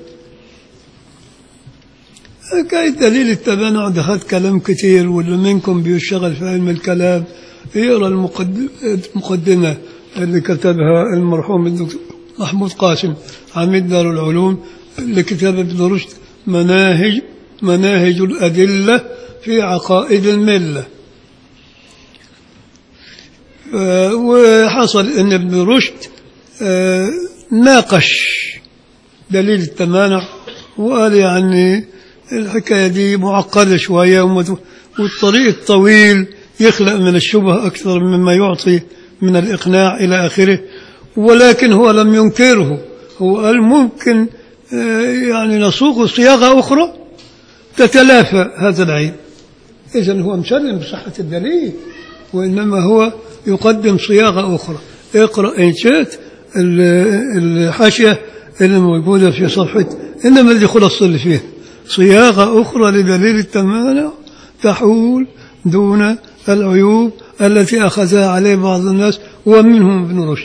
A: كاي دليل التبنع دخلت كلام كتير واللي منكم بيشتغل في علم الكلام يقرا المقد- المقدمة اللي كتبها المرحوم الدكتور محمود قاسم عميد دار العلوم لكتاب ابن رشد مناهج مناهج الأدلة في عقائد الملة آه، وحصل ان ابن رشد آه، ناقش دليل التمانع وقال يعني الحكاية دي معقدة شوية ومت- والطريق الطويل يخلق من الشبه أكثر مما يعطي من الإقناع إلى آخره ولكن هو لم ينكره هو قال ممكن آه، يعني نسوق صياغة أخرى تتلافى هذا العيب إذا هو مسلم بصحة الدليل وإنما هو يقدم صياغة أخرى اقرأ إن شئت ال- الحاشية اللي موجودة في صفحة إنما اللي خلص اللي فيه صياغة أخرى لدليل التمانع تحول دون العيوب التي أخذها عليه بعض الناس ومنهم ابن رشد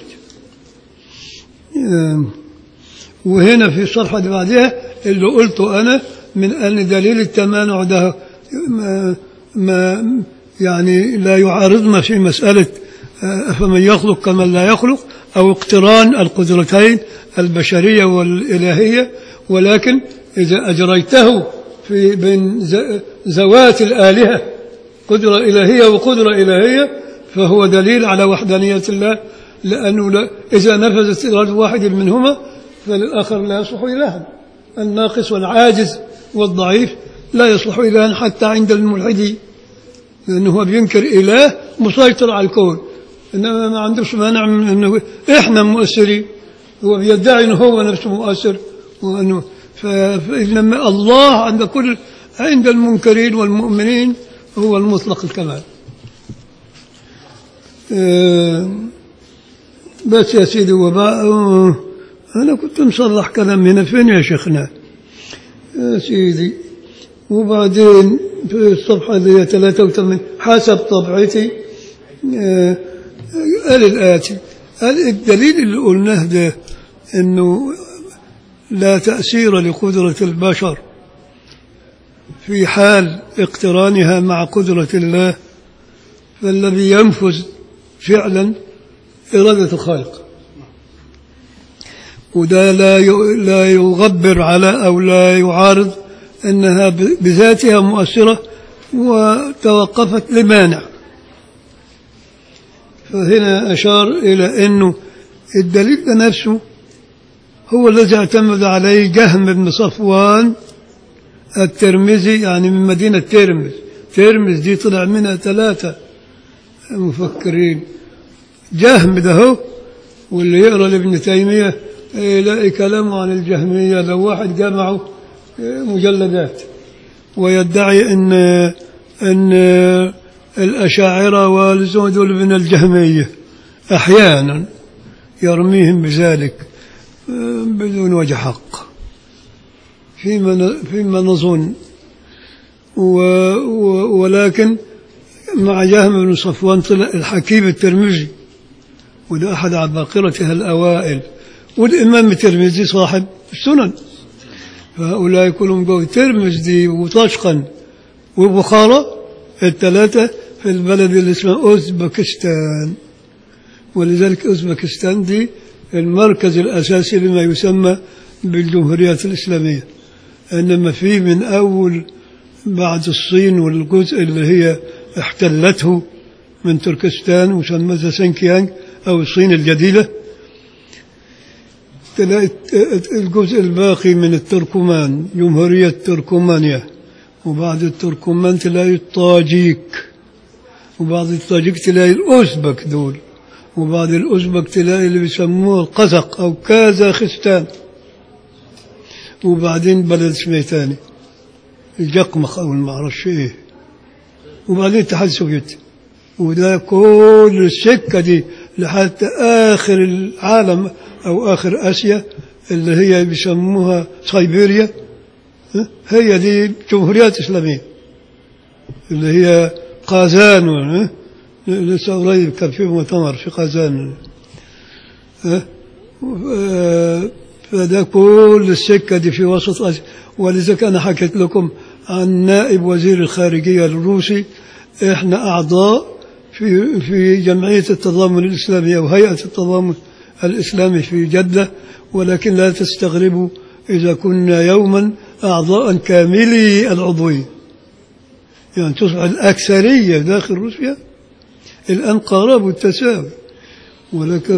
A: آم، وهنا في الصفحة اللي بعدها اللي قلته أنا من أن دليل التمانع ده ما, ما يعني لا يعارضنا في مسألة آه، أفمن يخلق كمن لا يخلق أو اقتران القدرتين البشرية والإلهية ولكن إذا أجريته في بين ز- ذوات الآلهة قدرة إلهية وقدرة إلهية فهو دليل على وحدانية الله لأنه لا إذا نفذت إرادة واحد منهما فالآخر لا يصلح إلها الناقص والعاجز والضعيف لا يصلح إلها حتى عند الملحدين لأنه هو بينكر إله مسيطر على الكون إنما ما عندوش مانع من أنه إحنا مؤثرين هو بيدعي أنه هو نفسه مؤثر وأنه ف- فإنما الله عند كل عند المنكرين والمؤمنين هو المطلق الكمال آه، بس يا سيدي وباء آه، أنا كنت مصلح كلام هنا فين يا شيخنا يا سيدي وبعدين في الصفحة اللي هي 83 حسب طبعتي آه، قال الآتي قال الدليل اللي قلناه ده إنه لا تأثير لقدرة البشر في حال اقترانها مع قدرة الله فالذي ينفذ فعلا إرادة الخالق وده لا ي- لا يغبر على أو لا يعارض أنها ب- بذاتها مؤثرة وتوقفت لمانع فهنا أشار إلى أنه الدليل ده نفسه هو الذي اعتمد عليه جهم بن صفوان الترمذي يعني من مدينة ترمز ترمز دي طلع منها ثلاثة مفكرين جهم ده هو واللي يقرا لابن تيمية يلاقي كلامه عن الجهمية لو واحد جمعه مجلدات ويدعي ان ان الأشاعرة والزون دول من الجهمية أحيانا يرميهم بذلك بدون وجه حق فيما فيما نظن و و ولكن مع جهم بن صفوان طلع الحكيم الترمذي وده أحد عباقرتها الأوائل والإمام الترمذي صاحب السنن فهؤلاء كلهم جو ترمذي وطشقا وبخارى الثلاثة في البلد اللي اسمه أوزبكستان ولذلك أوزبكستان دي المركز الأساسي لما يسمى بالجمهورية الإسلامية إنما في من أول بعد الصين والجزء اللي هي احتلته من تركستان وسمتها سنكيانج أو الصين الجديدة تلاقي الجزء الباقي من التركمان جمهورية تركمانيا وبعد التركمان تلاقي الطاجيك وبعد الطاجيك تلاقي الأوزبك دول وبعد الأوزبك تلاقي اللي بيسموه القزق أو كازاخستان وبعدين بلد اسمه تاني الجقمخ أو ما أعرفش إيه وبعدين الاتحاد السوفيتي وده كل السكة دي لحد آخر العالم أو آخر آسيا اللي هي بيسموها سيبيريا ها؟ هي دي جمهوريات إسلامية اللي هي قازان ها؟ لسه قريب كان في مؤتمر في قازان ها؟ آه، فده كل السكة دي في وسط آسيا ولذلك أنا حكيت لكم عن نائب وزير الخارجية الروسي إحنا أعضاء في في جمعية التضامن الإسلامي أو هيئة التضامن الإسلامي في جدة ولكن لا تستغربوا إذا كنا يوما أعضاء كاملي العضوية يعني تصبح الأكثرية داخل روسيا الآن قاربوا التساوي ولكن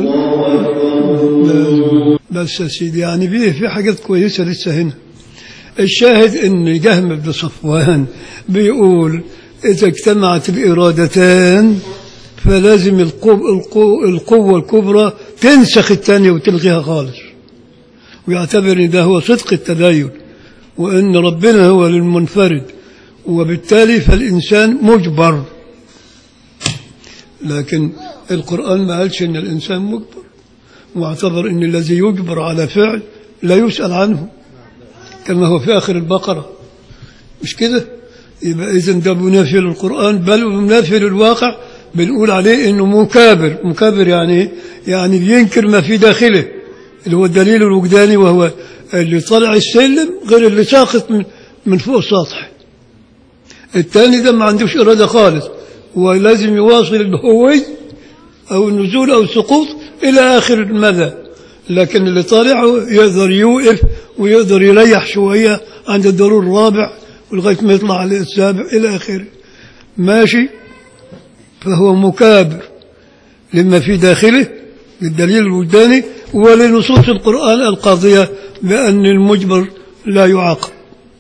A: بس يا سيدي يعني فيه في حاجات كويسة لسه هنا الشاهد ان جهم بن صفوان بيقول اذا اجتمعت الارادتان فلازم القو القو القوة الكبرى تنسخ الثانية وتلغيها خالص ويعتبر ان ده هو صدق التدين وان ربنا هو المنفرد وبالتالي فالانسان مجبر لكن القرآن ما قالش ان الانسان مجبر واعتبر ان الذي يجبر على فعل لا يسأل عنه كما هو في آخر البقرة مش كده يبقى إذا ده منافي للقرآن بل منافي للواقع بنقول عليه إنه مكابر مكابر يعني إيه؟ يعني بينكر ما في داخله اللي هو الدليل الوجداني وهو اللي طالع السلم غير اللي ساقط من, من فوق السطح الثاني ده ما عندوش إرادة خالص ولازم يواصل الهوي أو النزول أو السقوط إلى آخر المدى لكن اللي طالع يقدر يوقف ويقدر يريح شوية عند الدور الرابع ولغاية ما يطلع عليه السابع إلى آخره ماشي فهو مكابر لما في داخله للدليل الوجداني ولنصوص القرآن القاضية بأن المجبر لا يعاقب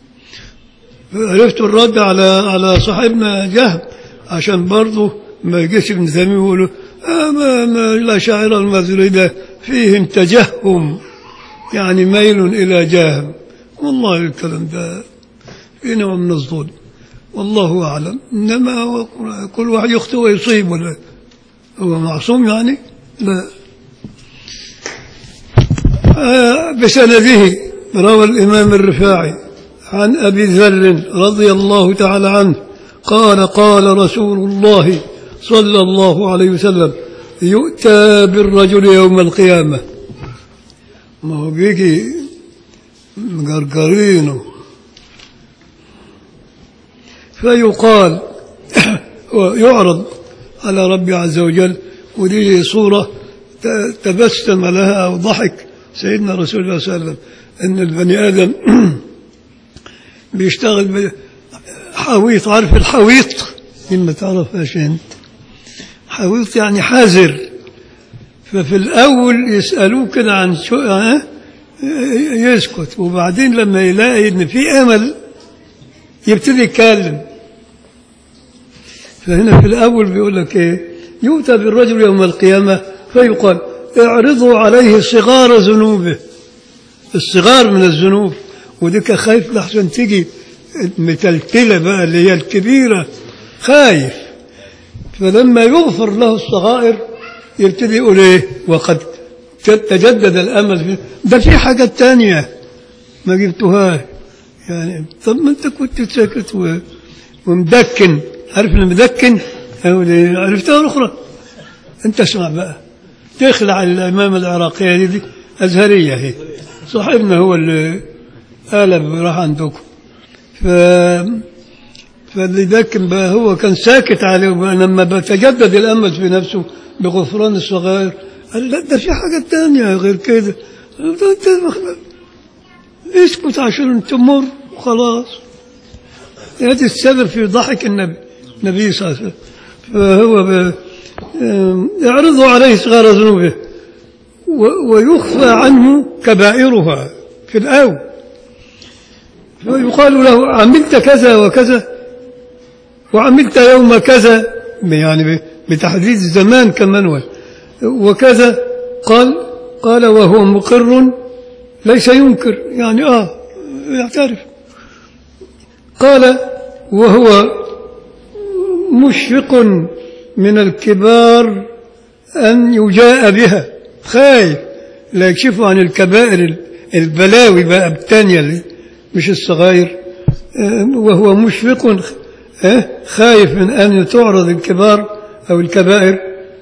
A: عرفت الرد على على صاحبنا جهم عشان برضه ما يجيش ابن تيمية يقولوا آه ما ما الأشاعرة الماتريدة فيهم تجهم يعني ميل إلى جهم والله الكلام ده في نوع من الظلم والله أعلم إنما هو كل واحد يخطئ ويصيب ولا هو معصوم يعني لا آه، بسنده روى الإمام الرفاعي عن أبي ذر رضي الله تعالى عنه قال قال رسول الله صلى الله عليه وسلم يؤتى بالرجل يوم القيامة ما هو بيجي مقرقرينه فيقال ويعرض على ربي عز وجل ودي صورة ت- تبسم لها أو ضحك سيدنا رسول الله صلى الله عليه وسلم أن البني آدم بيشتغل حويط عارف الحويط ما تعرفهاش أنت حويط يعني حذر ففي الأول يسألوه كده عن شو ها؟ يسكت وبعدين لما يلاقي إن في أمل يبتدي يتكلم فهنا في الأول بيقول لك إيه يؤتى بالرجل يوم القيامة فيقال اعرضوا عليه صغار ذنوبه الصغار من الذنوب وديك خايف لحسن تيجي متلتلة بقى اللي هي الكبيرة خايف فلما يغفر له الصغائر يبتدي يقول ايه وقد تجدد الامل في ده في حاجات تانية ما جبتوهاش يعني طب ما انت كنت ساكت و... ومدكن عارف المدكن اقول ايه عرفتها الاخرى انت اسمع بقى تخلع الامام العراقيه دي, دي ازهريه هي صاحبنا هو اللي قلب راح عندكم ف فاللي دكن بقى هو كان ساكت عليه بقى لما بتجدد الامل في نفسه بغفران الصغائر قال لا ده في حاجه تانية غير كده قلت له انت اسكت عشان تمر وخلاص هذا السبب في ضحك النبي النبي صلى الله عليه وسلم فهو ب... يعرض عليه صغار ذنوبه و... ويخفى عنه كبائرها في الأول فيقال له عملت كذا وكذا وعملت يوم كذا يعني بتحديد الزمان كمان وكذا قال قال وهو مقر ليس ينكر يعني اه يعترف قال وهو مشفق من الكبار أن يجاء بها خايف لا يكشفوا عن الكبائر البلاوي بقى التانية اللي مش الصغير وهو مشفق خايف من أن تعرض الكبار أو الكبائر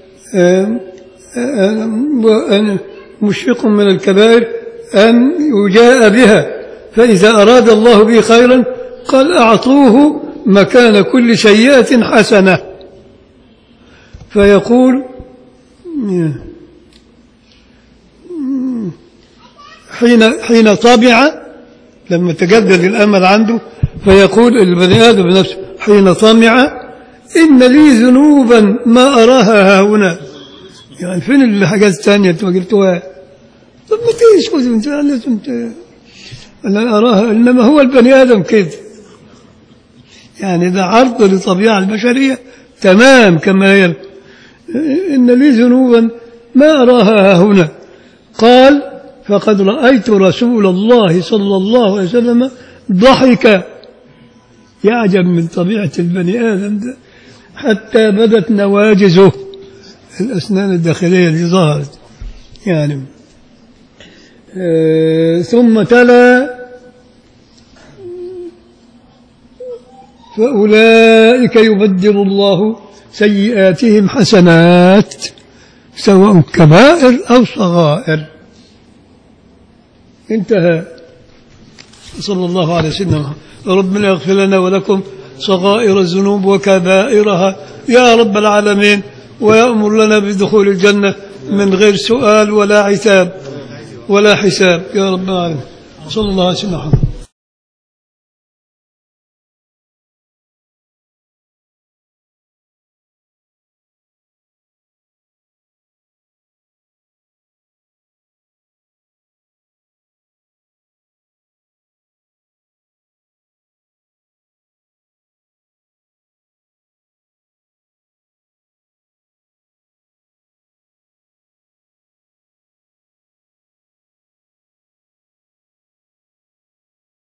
A: وأن مشفق من الكبائر أن يجاء بها فإذا أراد الله به خيرا قال أعطوه مكان كل سيئة حسنة فيقول حين حين طبع لما تجدد الأمل عنده فيقول البني آدم نفسه حين طمع إن لي ذنوبا ما أراها هنا يعني فين الحاجات الثانية أنت ما قلتوها طب ما تسكت أنت لازم أنا أراها إنما هو البني آدم كده يعني ده عرض للطبيعة البشرية تمام كما هي إن لي ذنوبا ما أراها هنا قال فقد رأيت رسول الله صلى الله عليه وسلم ضحك يعجب من طبيعة البني آدم ده حتى بدت نواجزه الأسنان الداخلية اللي ظهرت يعني آه ثم تلا فأولئك يبدل الله سيئاتهم حسنات سواء كبائر أو صغائر انتهى صلى الله عليه وسلم ربنا يغفر لنا ولكم صغائر الذنوب وكبائرها يا رب العالمين ويأمر لنا بدخول الجنة من غير سؤال ولا عتاب ولا حساب يا رب العالمين صلى الله عليه وسلم